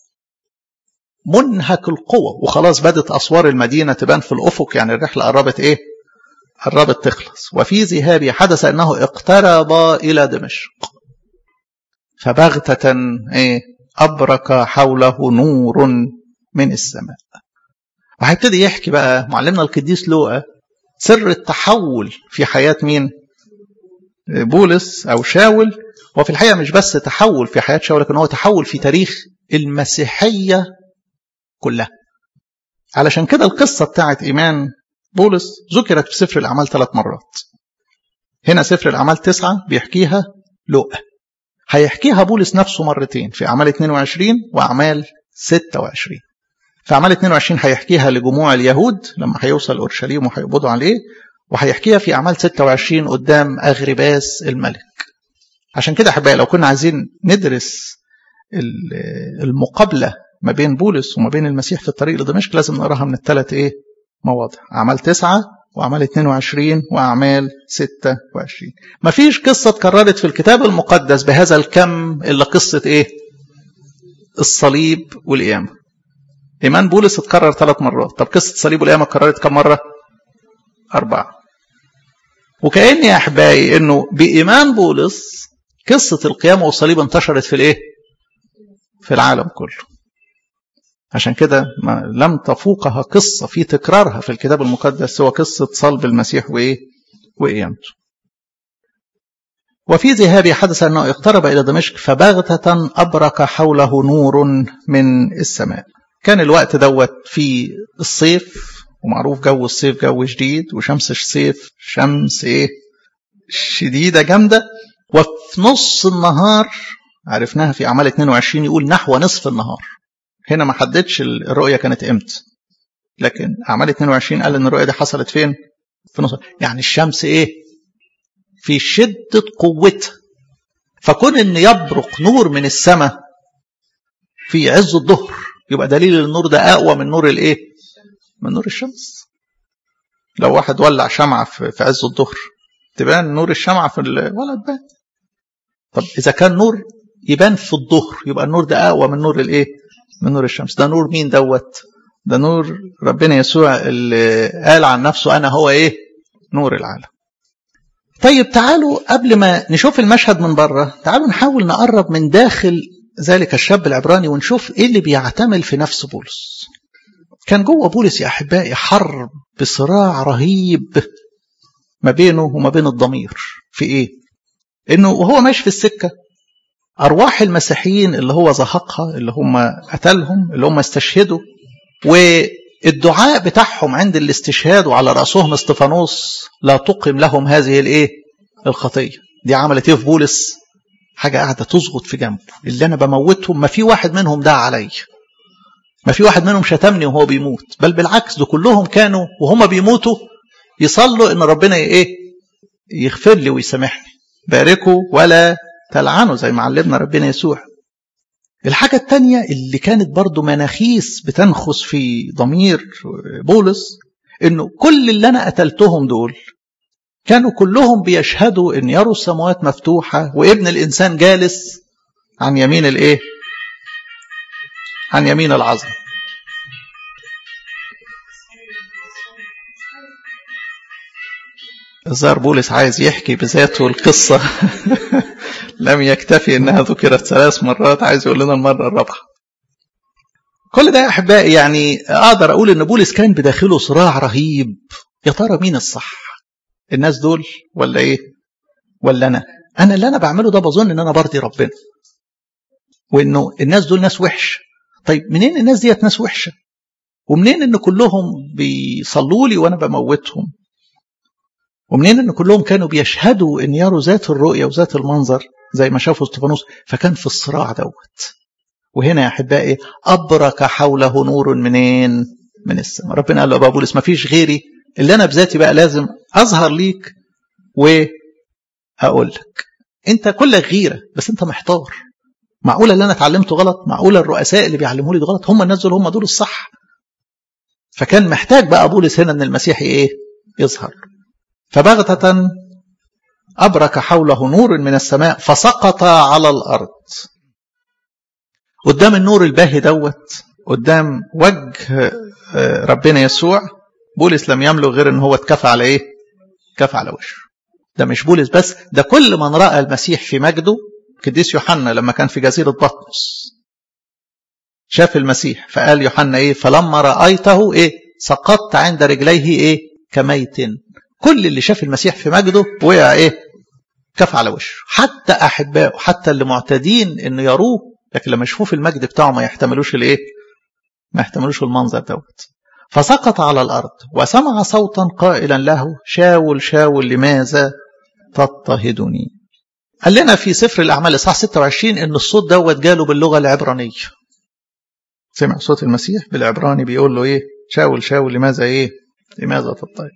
منهك القوة وخلاص بدت أسوار المدينة تبان في الأفق يعني الرحلة قربت إيه قربت تخلص وفي ذهابه حدث أنه اقترب إلى دمشق فبغتة إيه أبرك حوله نور من السماء وهيبتدي يحكي بقى معلمنا القديس لوقا سر التحول في حياة مين بولس أو شاول وفي الحقيقة مش بس تحول في حياة شاول لكن هو تحول في تاريخ المسيحية كلها علشان كده القصة بتاعت إيمان بولس ذكرت في سفر الأعمال ثلاث مرات هنا سفر الأعمال تسعة بيحكيها لوقا هيحكيها بولس نفسه مرتين في أعمال 22 وأعمال 26 في أعمال 22 هيحكيها لجموع اليهود لما هيوصل أورشليم وهيقبضوا عليه وهيحكيها في أعمال 26 قدام أغرباس الملك عشان كده أحبائي لو كنا عايزين ندرس المقابلة ما بين بولس وما بين المسيح في الطريق لدمشق لازم نقراها من الثلاث إيه مواضع أعمال 9 وأعمال 22 وأعمال 26 مفيش قصة اتكررت في الكتاب المقدس بهذا الكم إلا قصة إيه الصليب والقيامة إيمان بولس اتكرر ثلاث مرات طب قصة الصليب والقيامة اتكررت كم مرة أربعة وكأن يا أحبائي إنه بإيمان بولس قصة القيامة والصليب انتشرت في الإيه في العالم كله عشان كده ما لم تفوقها قصة في تكرارها في الكتاب المقدس سوى قصة صلب المسيح وإيه وقيامته وفي ذهابه حدث أنه اقترب إلى دمشق فبغتة أبرك حوله نور من السماء كان الوقت دوت في الصيف ومعروف جو الصيف جو شديد وشمس الصيف شمس ايه شديدة جامدة وفي نص النهار عرفناها في أعمال 22 يقول نحو نصف النهار هنا ما حددش الرؤية كانت امتى لكن أعمال 22 قال إن الرؤية دي حصلت فين في نص يعني الشمس إيه في شدة قوتها فكون إن يبرق نور من السماء في عز الظهر يبقى دليل النور ده أقوى من نور الإيه من نور الشمس لو واحد ولع شمعة في عز الظهر تبان نور الشمعة في ولا تبان طب إذا كان نور يبان في الظهر يبقى النور ده أقوى من نور الإيه من نور الشمس ده نور مين دوت ده نور ربنا يسوع اللي قال عن نفسه أنا هو إيه نور العالم طيب تعالوا قبل ما نشوف المشهد من بره تعالوا نحاول نقرب من داخل ذلك الشاب العبراني ونشوف ايه اللي بيعتمل في نفس بولس كان جوه بولس يا احبائي حرب بصراع رهيب ما بينه وما بين الضمير في ايه انه وهو ماشي في السكه ارواح المسيحيين اللي هو زهقها اللي هم قتلهم اللي هم استشهدوا والدعاء بتاعهم عند الاستشهاد وعلى راسهم استفانوس لا تقم لهم هذه الايه الخطيه دي عملت ايه في بولس حاجه قاعده تزغط في جنبه اللي انا بموتهم ما في واحد منهم دعا عليا ما في واحد منهم شتمني وهو بيموت بل بالعكس ده كلهم كانوا وهم بيموتوا يصلوا ان ربنا ايه يغفر لي ويسامحني باركوا ولا تلعنوا زي ما علمنا ربنا يسوع الحاجة التانية اللي كانت برضو مناخيس بتنخس في ضمير بولس انه كل اللي انا قتلتهم دول كانوا كلهم بيشهدوا ان يروا السماوات مفتوحة وابن الانسان جالس عن يمين الايه عن يمين العظم الظاهر بولس عايز يحكي بذاته القصة لم يكتفي انها ذكرت ثلاث مرات عايز يقول لنا المرة الرابعة كل ده يا احبائي يعني اقدر اقول ان بولس كان بداخله صراع رهيب يا ترى مين الصح الناس دول ولا ايه ولا انا انا اللي انا بعمله ده بظن ان انا برضي ربنا وانه الناس دول ناس وحش طيب منين الناس ديت ناس وحشه ومنين ان كلهم بيصلوا لي وانا بموتهم ومنين ان كلهم كانوا بيشهدوا ان يروا ذات الرؤيه وذات المنظر زي ما شافوا استفانوس فكان في الصراع دوت وهنا يا احبائي ابرك حوله نور منين من السماء ربنا قال له ابا بولس ما فيش غيري اللي انا بذاتي بقى لازم اظهر ليك واقول لك انت كلك غيره بس انت محتار معقوله اللي انا اتعلمته غلط معقوله الرؤساء اللي بيعلموا لي غلط هم الناس دول هم دول الصح فكان محتاج بقى بولس هنا ان المسيح ايه يظهر فبغتة أبرك حوله نور من السماء فسقط على الأرض قدام النور الباهي دوت قدام وجه ربنا يسوع بولس لم يملك غير ان هو اتكفى على ايه كفى على وشه ده مش بولس بس ده كل من رأى المسيح في مجده قديس يوحنا لما كان في جزيرة بطمس شاف المسيح فقال يوحنا ايه فلما رأيته ايه سقطت عند رجليه ايه كميت كل اللي شاف المسيح في مجده وقع ايه كف على وشه حتى احبائه حتى اللي معتادين انه يروه لكن لما يشوفوه في المجد بتاعه ما يحتملوش الايه ما يحتملوش المنظر دوت فسقط على الارض وسمع صوتا قائلا له شاول شاول لماذا تضطهدني قال لنا في سفر الاعمال اصحاح 26 ان الصوت دوت جاله باللغه العبرانيه سمع صوت المسيح بالعبراني بيقول له ايه شاول شاول لماذا ايه لماذا تضطهد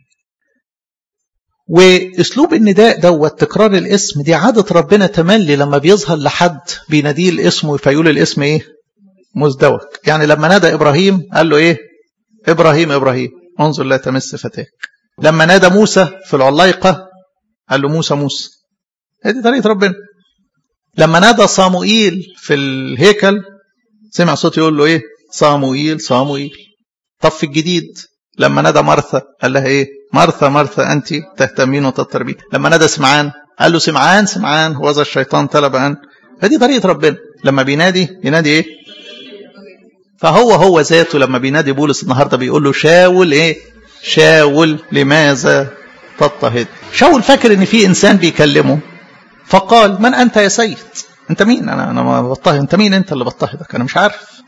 واسلوب النداء دوت تكرار الاسم دي عاده ربنا تملي لما بيظهر لحد بيناديه الاسم فيقول الاسم ايه مزدوج يعني لما نادى ابراهيم قال له ايه ابراهيم ابراهيم انظر لا تمس فتاك لما نادى موسى في العلايقه قال له موسى موسى هذه طريقه ربنا لما نادى صاموئيل في الهيكل سمع صوت يقول له ايه صاموئيل صاموئيل طب في الجديد لما نادى مرثا قال لها ايه مرثا مرثا انت تهتمين وتضطربين لما نادى سمعان قال له سمعان سمعان هو ذا الشيطان طلب ان فدي طريقه ربنا لما بينادي ينادي ايه فهو هو ذاته لما بينادي بولس النهارده بيقول له شاول ايه شاول لماذا تضطهد شاول فاكر ان في انسان بيكلمه فقال من انت يا سيد انت مين انا انا ما بضطهد انت مين انت اللي بضطهدك انا مش عارف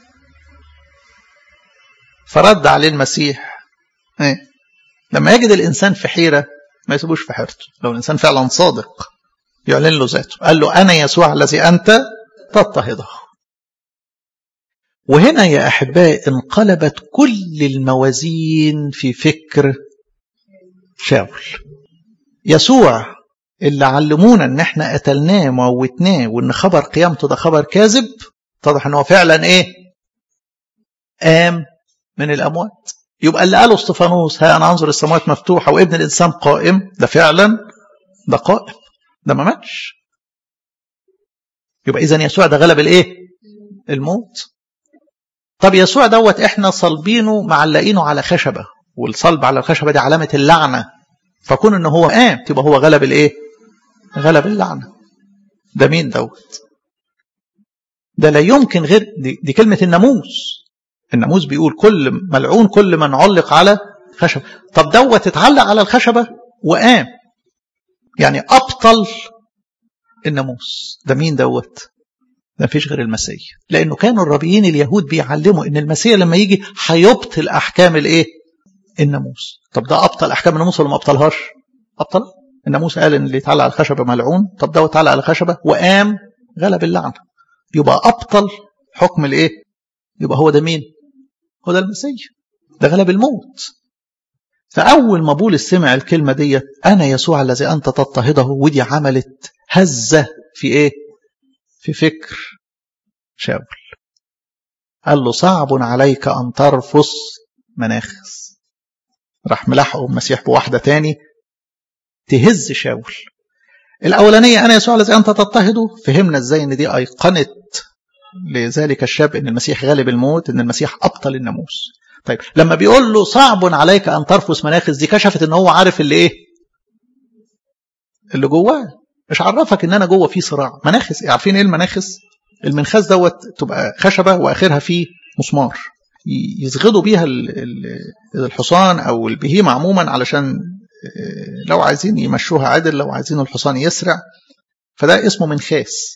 فرد عليه المسيح ايه لما يجد الانسان في حيره ما يسيبوش في حيرته لو الانسان فعلا صادق يعلن له ذاته قال له انا يسوع الذي انت تضطهده وهنا يا احبائي انقلبت كل الموازين في فكر شاول يسوع اللي علمونا ان احنا قتلناه وموتناه وان خبر قيامته ده خبر كاذب اتضح ان هو فعلا ايه قام من الاموات يبقى اللي قاله استفانوس ها انا انظر السماوات مفتوحه وابن الانسان قائم ده فعلا ده قائم ده ما ماتش يبقى اذا يسوع ده غلب الايه الموت طب يسوع دوت احنا صلبينه معلقينه على خشبه والصلب على الخشبه دي علامه اللعنه فكون ان هو قام تبقى هو غلب الايه غلب اللعنه ده مين دوت ده لا يمكن غير دي, دي كلمه الناموس الناموس بيقول كل ملعون كل من علق على خشبه طب دوت اتعلق على الخشبه وقام يعني ابطل الناموس ده مين دوت ما فيش غير المسيح لانه كانوا الربيين اليهود بيعلموا ان المسيح لما يجي هيبطل احكام الايه الناموس طب ده ابطل احكام الناموس ولا ما ابطلهاش ابطل الناموس قال ان اللي يتعلق على الخشبه ملعون طب ده اتعلق على الخشبه وقام غلب اللعنه يبقى ابطل حكم الايه يبقى هو ده مين هو ده المسيح ده غلب الموت فاول ما بولس سمع الكلمه ديت انا يسوع الذي انت تضطهده ودي عملت هزه في ايه في فكر شاول قال له صعب عليك أن ترفص مناخس راح ملحقه المسيح بواحدة تاني تهز شاول الأولانية أنا يسوع الذي أنت تضطهده فهمنا إزاي إن دي أيقنت لذلك الشاب إن المسيح غالب الموت إن المسيح أبطل الناموس طيب لما بيقول له صعب عليك أن ترفس مناخس دي كشفت إن هو عارف اللي إيه اللي جواه مش عرفك ان انا جوه في صراع مناخس عارفين ايه المناخس المنخاس دوت تبقى خشبه واخرها فيه مسمار يزغدوا بيها الحصان او البهيمه عموما علشان لو عايزين يمشوها عدل لو عايزين الحصان يسرع فده اسمه منخاس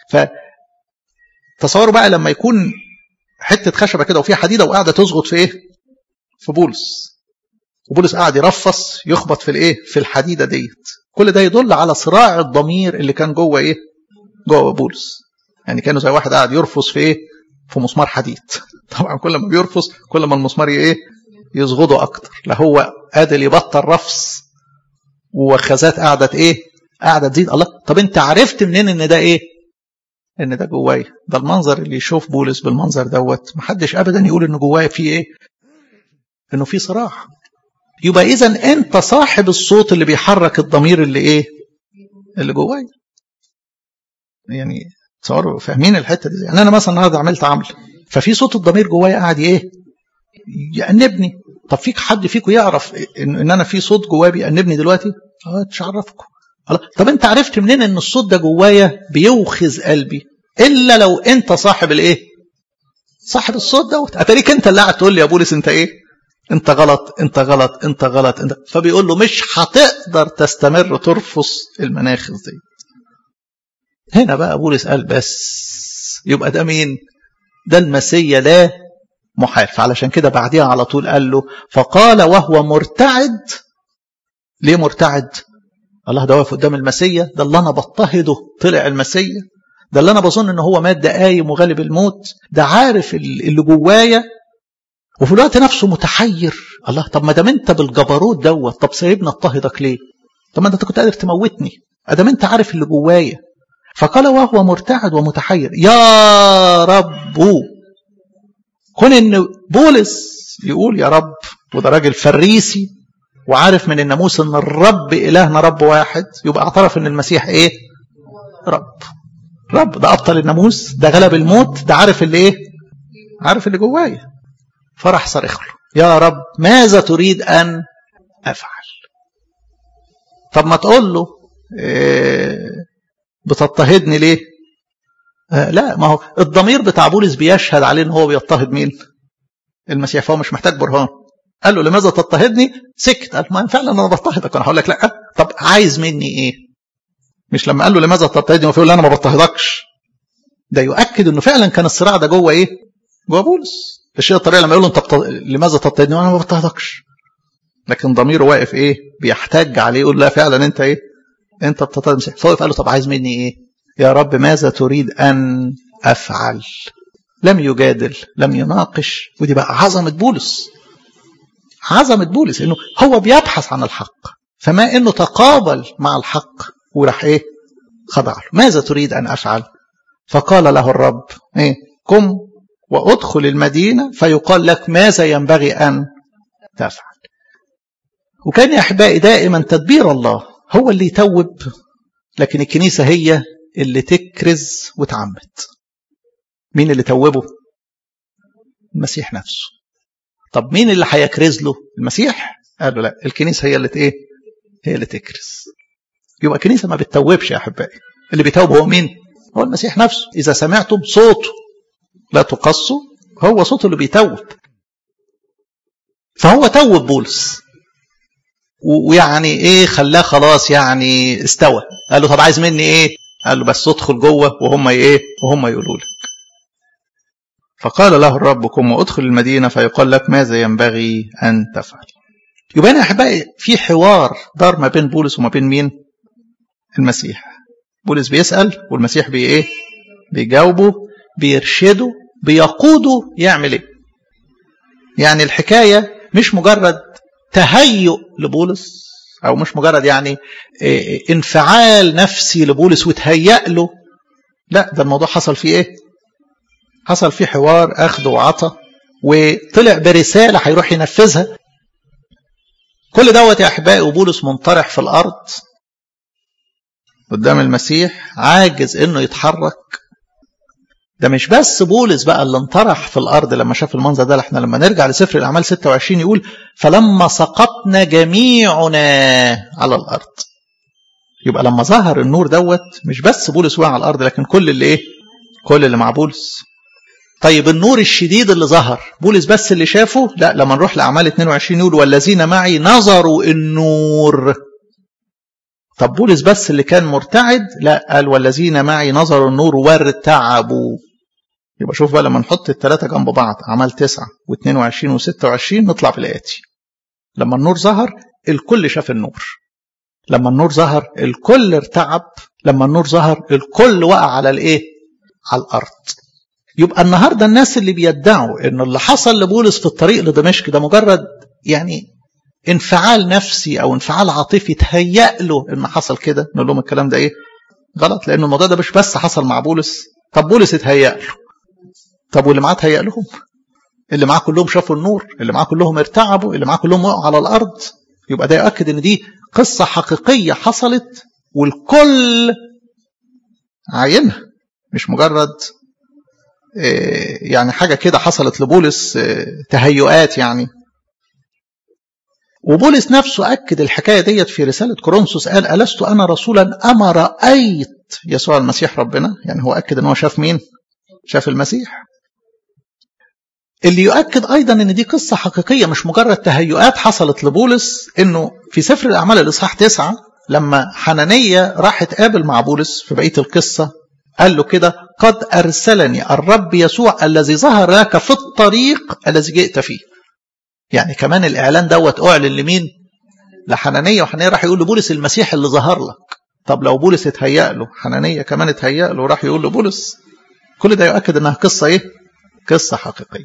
فتصوروا بقى لما يكون حته خشبه كده وفيها حديده وقاعده تزغط في ايه في بولس وبولس قاعد يرفص يخبط في الايه في الحديده ديت كل ده يدل على صراع الضمير اللي كان جوه ايه جوه بولس يعني كانوا زي واحد قاعد يرفص في ايه في مسمار حديد طبعا كل ما بيرفص كل ما المسمار ايه يصغده اكتر لا هو قادر يبطل رفص وخزات قعدت ايه قاعده تزيد الله طب انت عرفت منين ان ده ايه ان ده جوايا ده المنظر اللي يشوف بولس بالمنظر دوت محدش ابدا يقول ان جوايا في ايه انه في صراع يبقى اذا انت صاحب الصوت اللي بيحرك الضمير اللي ايه اللي جوايا يعني تصوروا فاهمين الحته دي يعني انا مثلا النهارده عملت عمل ففي صوت الضمير جوايا قاعد ايه يأنبني طب فيك حد فيكم يعرف ان, إن انا في صوت جوايا بيأنبني دلوقتي اه تشعرفكم طب انت عرفت منين ان الصوت ده جوايا بيوخز قلبي الا لو انت صاحب الايه صاحب الصوت دوت اتاريك انت اللي قاعد تقول لي يا بولس انت ايه انت غلط انت غلط انت غلط انت فبيقول له مش هتقدر تستمر ترفص المناخز دي هنا بقى بولس قال بس يبقى ده مين ده المسيا لا محال فعلشان كده بعديها على طول قال له فقال وهو مرتعد ليه مرتعد الله ده واقف قدام المسيا ده اللي انا بضطهده طلع المسيا ده اللي انا بظن ان هو مات ده قايم وغالب الموت ده عارف اللي جوايا وفي الوقت نفسه متحير الله طب ما دام انت بالجبروت دوت طب سايبني اضطهدك ليه طب ما انت كنت قادر تموتني ادام انت عارف اللي جوايا فقال وهو مرتعد ومتحير يا رب كون ان بولس يقول يا رب وده راجل فريسي وعارف من الناموس ان الرب الهنا رب واحد يبقى اعترف ان المسيح ايه رب رب ده ابطل الناموس ده غلب الموت ده عارف اللي ايه عارف اللي جوايا فراح صرخ له يا رب ماذا تريد ان افعل طب ما تقول له إيه بتضطهدني ليه آه لا ما هو الضمير بتاع بولس بيشهد عليه ان هو بيضطهد مين المسيح فهو مش محتاج برهان قال له لماذا تضطهدني سكت قال ما فعلا انا بضطهدك انا هقول لك لا طب عايز مني ايه مش لما قال له لماذا تضطهدني وفي انا ما بضطهدكش ده يؤكد انه فعلا كان الصراع ده جوه ايه جوه بولس الشيء الطبيعي لما يقول له انت بت... لماذا تضطهدني وانا ما بضطهدكش لكن ضميره واقف ايه بيحتج عليه يقول لا فعلا انت ايه انت بتطلع المسيح فوقف قال له طب عايز مني ايه يا رب ماذا تريد ان افعل لم يجادل لم يناقش ودي بقى عظمه بولس عظمه بولس انه هو بيبحث عن الحق فما انه تقابل مع الحق وراح ايه خضع له ماذا تريد ان افعل فقال له الرب ايه قم وادخل المدينه فيقال لك ماذا ينبغي ان تفعل وكان يا احبائي دائما تدبير الله هو اللي يتوب لكن الكنيسه هي اللي تكرز وتعمد مين اللي توبه المسيح نفسه طب مين اللي هيكرز له المسيح قال له لا الكنيسه هي اللي ايه هي اللي تكرز يبقى الكنيسه ما بتتوبش يا احبائي اللي بيتوب هو مين هو المسيح نفسه اذا سمعتم صوته لا تقصوا هو صوته اللي بيتوب فهو توب بولس ويعني ايه خلاه خلاص يعني استوى قال له طب عايز مني ايه قال له بس ادخل جوه وهم ايه وهم يقولوا لك فقال له الرب قم وادخل المدينه فيقال لك ماذا ينبغي ان تفعل يبقى يا احبائي في حوار دار ما بين بولس وما بين مين المسيح بولس بيسال والمسيح بي ايه بيجاوبه بيرشده بيقوده يعمل ايه يعني الحكايه مش مجرد تهيؤ لبولس او مش مجرد يعني انفعال نفسي لبولس وتهيأ له لا ده الموضوع حصل فيه ايه حصل فيه حوار اخذ وعطى وطلع برساله هيروح ينفذها كل دوت يا احبائي وبولس منطرح في الارض قدام المسيح عاجز انه يتحرك ده مش بس بولس بقى اللي انطرح في الارض لما شاف المنظر ده احنا لما نرجع لسفر الاعمال 26 يقول فلما سقطنا جميعنا على الارض يبقى لما ظهر النور دوت مش بس بولس وقع على الارض لكن كل اللي ايه كل اللي مع بولس طيب النور الشديد اللي ظهر بولس بس اللي شافه لا لما نروح لاعمال 22 يقول والذين معي نظروا النور طب بولس بس اللي كان مرتعد لا قال والذين معي نظروا النور وارتعبوا يبقى شوف بقى لما نحط الثلاثة جنب بعض عمل 9 و22 و26 نطلع في الآتي لما النور ظهر الكل شاف النور لما النور ظهر الكل ارتعب لما النور ظهر الكل وقع على الايه على الارض يبقى النهارده الناس اللي بيدعوا ان اللي حصل لبولس في الطريق لدمشق ده مجرد يعني انفعال نفسي او انفعال عاطفي تهيأ له ان حصل كده نقول لهم الكلام ده ايه غلط لان الموضوع ده مش بس حصل مع بولس طب بولس اتهيأ له طب واللي معاه اتهيأ لهم اللي معاه كلهم شافوا النور اللي معاه كلهم ارتعبوا اللي معاه كلهم وقعوا على الارض يبقى ده يؤكد ان دي قصه حقيقيه حصلت والكل عاينها مش مجرد يعني حاجه كده حصلت لبولس تهيؤات يعني وبولس نفسه أكد الحكاية ديت في رسالة كورنثوس قال ألست أنا رسولا أما رأيت يسوع المسيح ربنا يعني هو أكد أن هو شاف مين شاف المسيح اللي يؤكد أيضا أن دي قصة حقيقية مش مجرد تهيؤات حصلت لبولس أنه في سفر الأعمال الإصحاح تسعة لما حنانية راح تقابل مع بولس في بقية القصة قال له كده قد أرسلني الرب يسوع الذي ظهر لك في الطريق الذي جئت فيه يعني كمان الإعلان دوت أعلن لمين لحنانية وحنانية راح يقول لبولس المسيح اللي ظهر لك طب لو بولس اتهيأ له حنانية كمان اتهيأ له وراح يقول لبولس كل ده يؤكد انها قصة ايه قصة حقيقية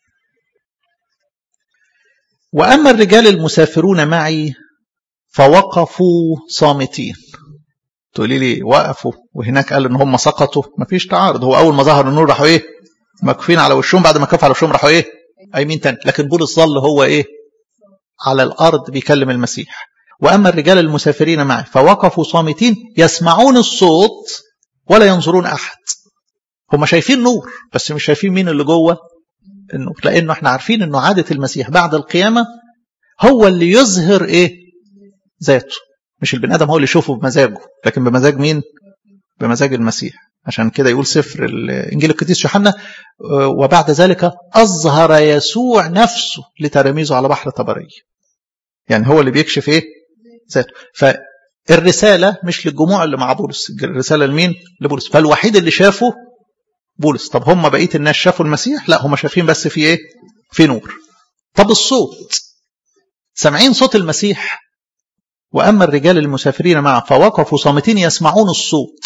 وأما الرجال المسافرون معي فوقفوا صامتين تقولي لي وقفوا وهناك قال ان هم سقطوا مفيش تعارض هو اول ما ظهر النور راحوا ايه مكفين على وشهم بعد ما كفوا على وشهم راحوا ايه ايمين تاني لكن بولس ظل هو ايه على الارض بيكلم المسيح واما الرجال المسافرين معي فوقفوا صامتين يسمعون الصوت ولا ينظرون احد هم شايفين نور بس مش شايفين مين اللي جوه النور لانه احنا عارفين انه عاده المسيح بعد القيامه هو اللي يظهر ايه ذاته مش البني ادم هو اللي يشوفه بمزاجه لكن بمزاج مين بمزاج المسيح عشان كده يقول سفر انجيل القديس يوحنا وبعد ذلك اظهر يسوع نفسه لتلاميذه على بحر طبريه يعني هو اللي بيكشف ايه ذاته فالرساله مش للجموع اللي مع بولس الرساله لمين لبولس فالوحيد اللي شافه بولس طب هم بقيه الناس شافوا المسيح لا هم شايفين بس في ايه في نور طب الصوت سامعين صوت المسيح وأما الرجال المسافرين معه فوقفوا صامتين يسمعون الصوت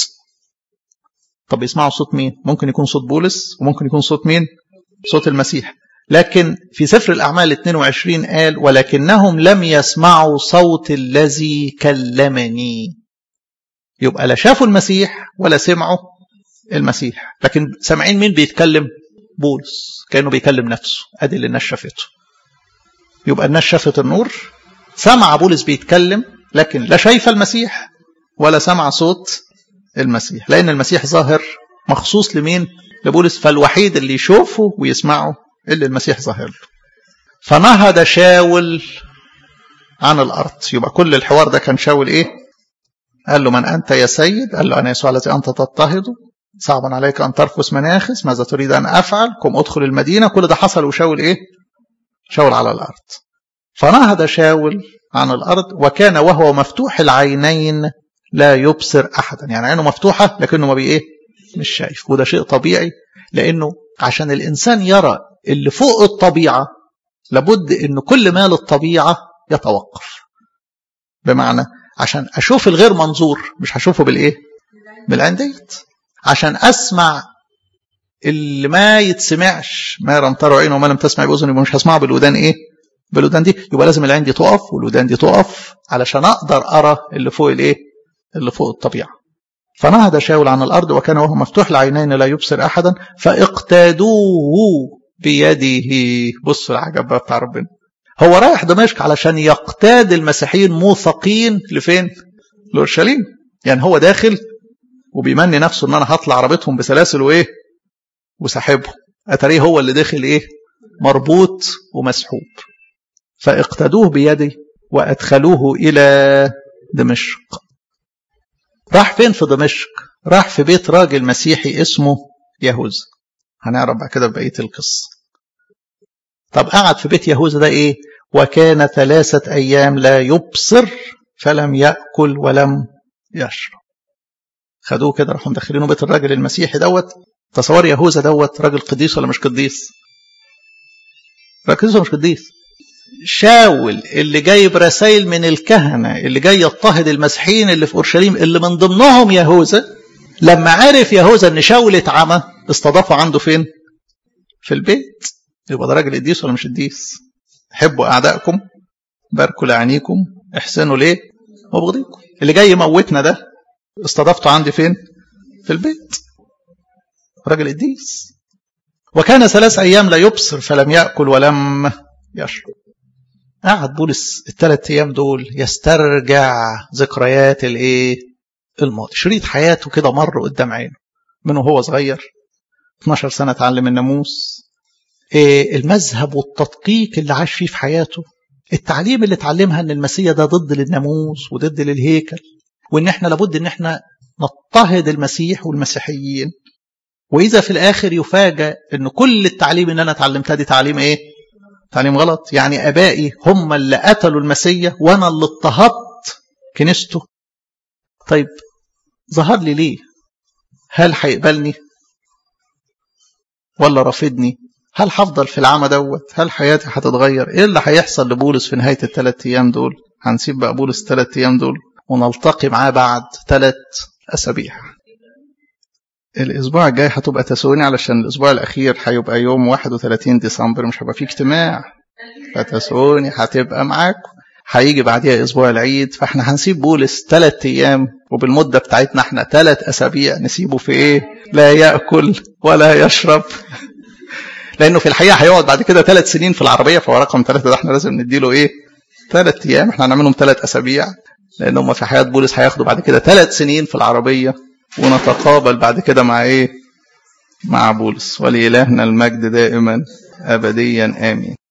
طب يسمعوا صوت مين ممكن يكون صوت بولس وممكن يكون صوت مين صوت المسيح لكن في سفر الأعمال 22 قال ولكنهم لم يسمعوا صوت الذي كلمني يبقى لا شافوا المسيح ولا سمعوا المسيح لكن سامعين مين بيتكلم بولس كانه بيكلم نفسه ادي اللي الناس شافته يبقى الناس شافت النور سمع بولس بيتكلم لكن لا شايف المسيح ولا سمع صوت المسيح لان المسيح ظاهر مخصوص لمين لبولس فالوحيد اللي يشوفه ويسمعه اللي المسيح ظاهر له فنهض شاول عن الارض يبقى كل الحوار ده كان شاول ايه قال له من انت يا سيد قال له انا يسوع الذي انت تضطهد صعب عليك ان ترفس مناخس ماذا تريد ان افعل قم ادخل المدينه كل ده حصل وشاول ايه شاول على الارض فنهض شاول عن الارض وكان وهو مفتوح العينين لا يبصر احدا يعني عينه مفتوحه لكنه ما بي ايه مش شايف وده شيء طبيعي لانه عشان الانسان يرى اللي فوق الطبيعه لابد ان كل ما للطبيعه يتوقف بمعنى عشان اشوف الغير منظور مش هشوفه بالايه بالعين ديت عشان اسمع اللي ما يتسمعش ما لم تروا عين وما لم تسمع باذن يبقى مش هسمعه بالودان ايه بالودان دي يبقى لازم العين دي تقف والودان دي تقف علشان اقدر ارى اللي فوق الايه اللي فوق الطبيعه فنهض شاول عن الارض وكان وهو مفتوح العينين لا يبصر احدا فاقتادوه بيده بصوا العجب بقى بتاع ربنا هو رايح دمشق علشان يقتاد المسيحيين موثقين لفين لاورشليم يعني هو داخل وبيمني نفسه ان انا هطلع عربيتهم بسلاسل وايه وسحبهم اتاريه هو اللي داخل ايه مربوط ومسحوب فاقتدوه بيده وادخلوه الى دمشق راح فين في دمشق راح في بيت راجل مسيحي اسمه يهوذا هنعرف بعد كده بقيه القصه طب قعد في بيت يهوذا ده ايه وكان ثلاثه ايام لا يبصر فلم ياكل ولم يشرب خدوه كده راحوا مدخلينه بيت الراجل المسيحي دوت تصور يهوذا دوت راجل قديس ولا مش قديس راجل قديس ولا مش قديس شاول اللي جايب رسائل من الكهنه اللي جاي يضطهد المسيحيين اللي في اورشليم اللي من ضمنهم يهوذا لما عرف يهوذا ان شاول اتعمى استضافه عنده فين؟ في البيت يبقى ده راجل قديس ولا مش قديس؟ حبوا اعدائكم باركوا لعينيكم احسنوا ليه؟ وبغضيكم اللي جاي يموتنا ده استضافته عندي فين؟ في البيت راجل قديس وكان ثلاث ايام لا يبصر فلم ياكل ولم يشرب قعد بولس الثلاث ايام دول يسترجع ذكريات الايه الماضي شريط حياته كده مر قدام عينه من وهو صغير 12 سنه اتعلم الناموس إيه المذهب والتدقيق اللي عاش فيه في حياته التعليم اللي اتعلمها ان المسيح ده ضد للناموس وضد للهيكل وان احنا لابد ان احنا نضطهد المسيح والمسيحيين واذا في الاخر يفاجأ ان كل التعليم اللي انا اتعلمتها دي تعليم ايه تعليم غلط يعني ابائي هم اللي قتلوا المسيح وانا اللي اضطهدت كنيسته طيب ظهر لي ليه هل هيقبلني ولا رافضني هل هفضل في العمى دوت هل حياتي هتتغير ايه اللي هيحصل لبولس في نهايه الثلاث ايام دول هنسيب بقى بولس الثلاث ايام دول ونلتقي معاه بعد ثلاث اسابيع الاسبوع الجاي هتبقى تسوني علشان الاسبوع الاخير هيبقى يوم 31 ديسمبر مش هيبقى فيه اجتماع فتسوني هتبقى معاكم هيجي بعديها اسبوع العيد فاحنا هنسيب بولس ثلاث ايام وبالمده بتاعتنا احنا ثلاث اسابيع نسيبه في ايه لا ياكل ولا يشرب لانه في الحقيقه هيقعد بعد كده ثلاث سنين في العربيه فهو رقم ثلاثه ده احنا لازم نديله ايه ثلاث ايام احنا هنعملهم ثلاث اسابيع لان هم في حياه بولس هياخدوا بعد كده ثلاث سنين في العربيه ونتقابل بعد كده مع ايه مع بولس ولإلهنا المجد دائما أبديا آمين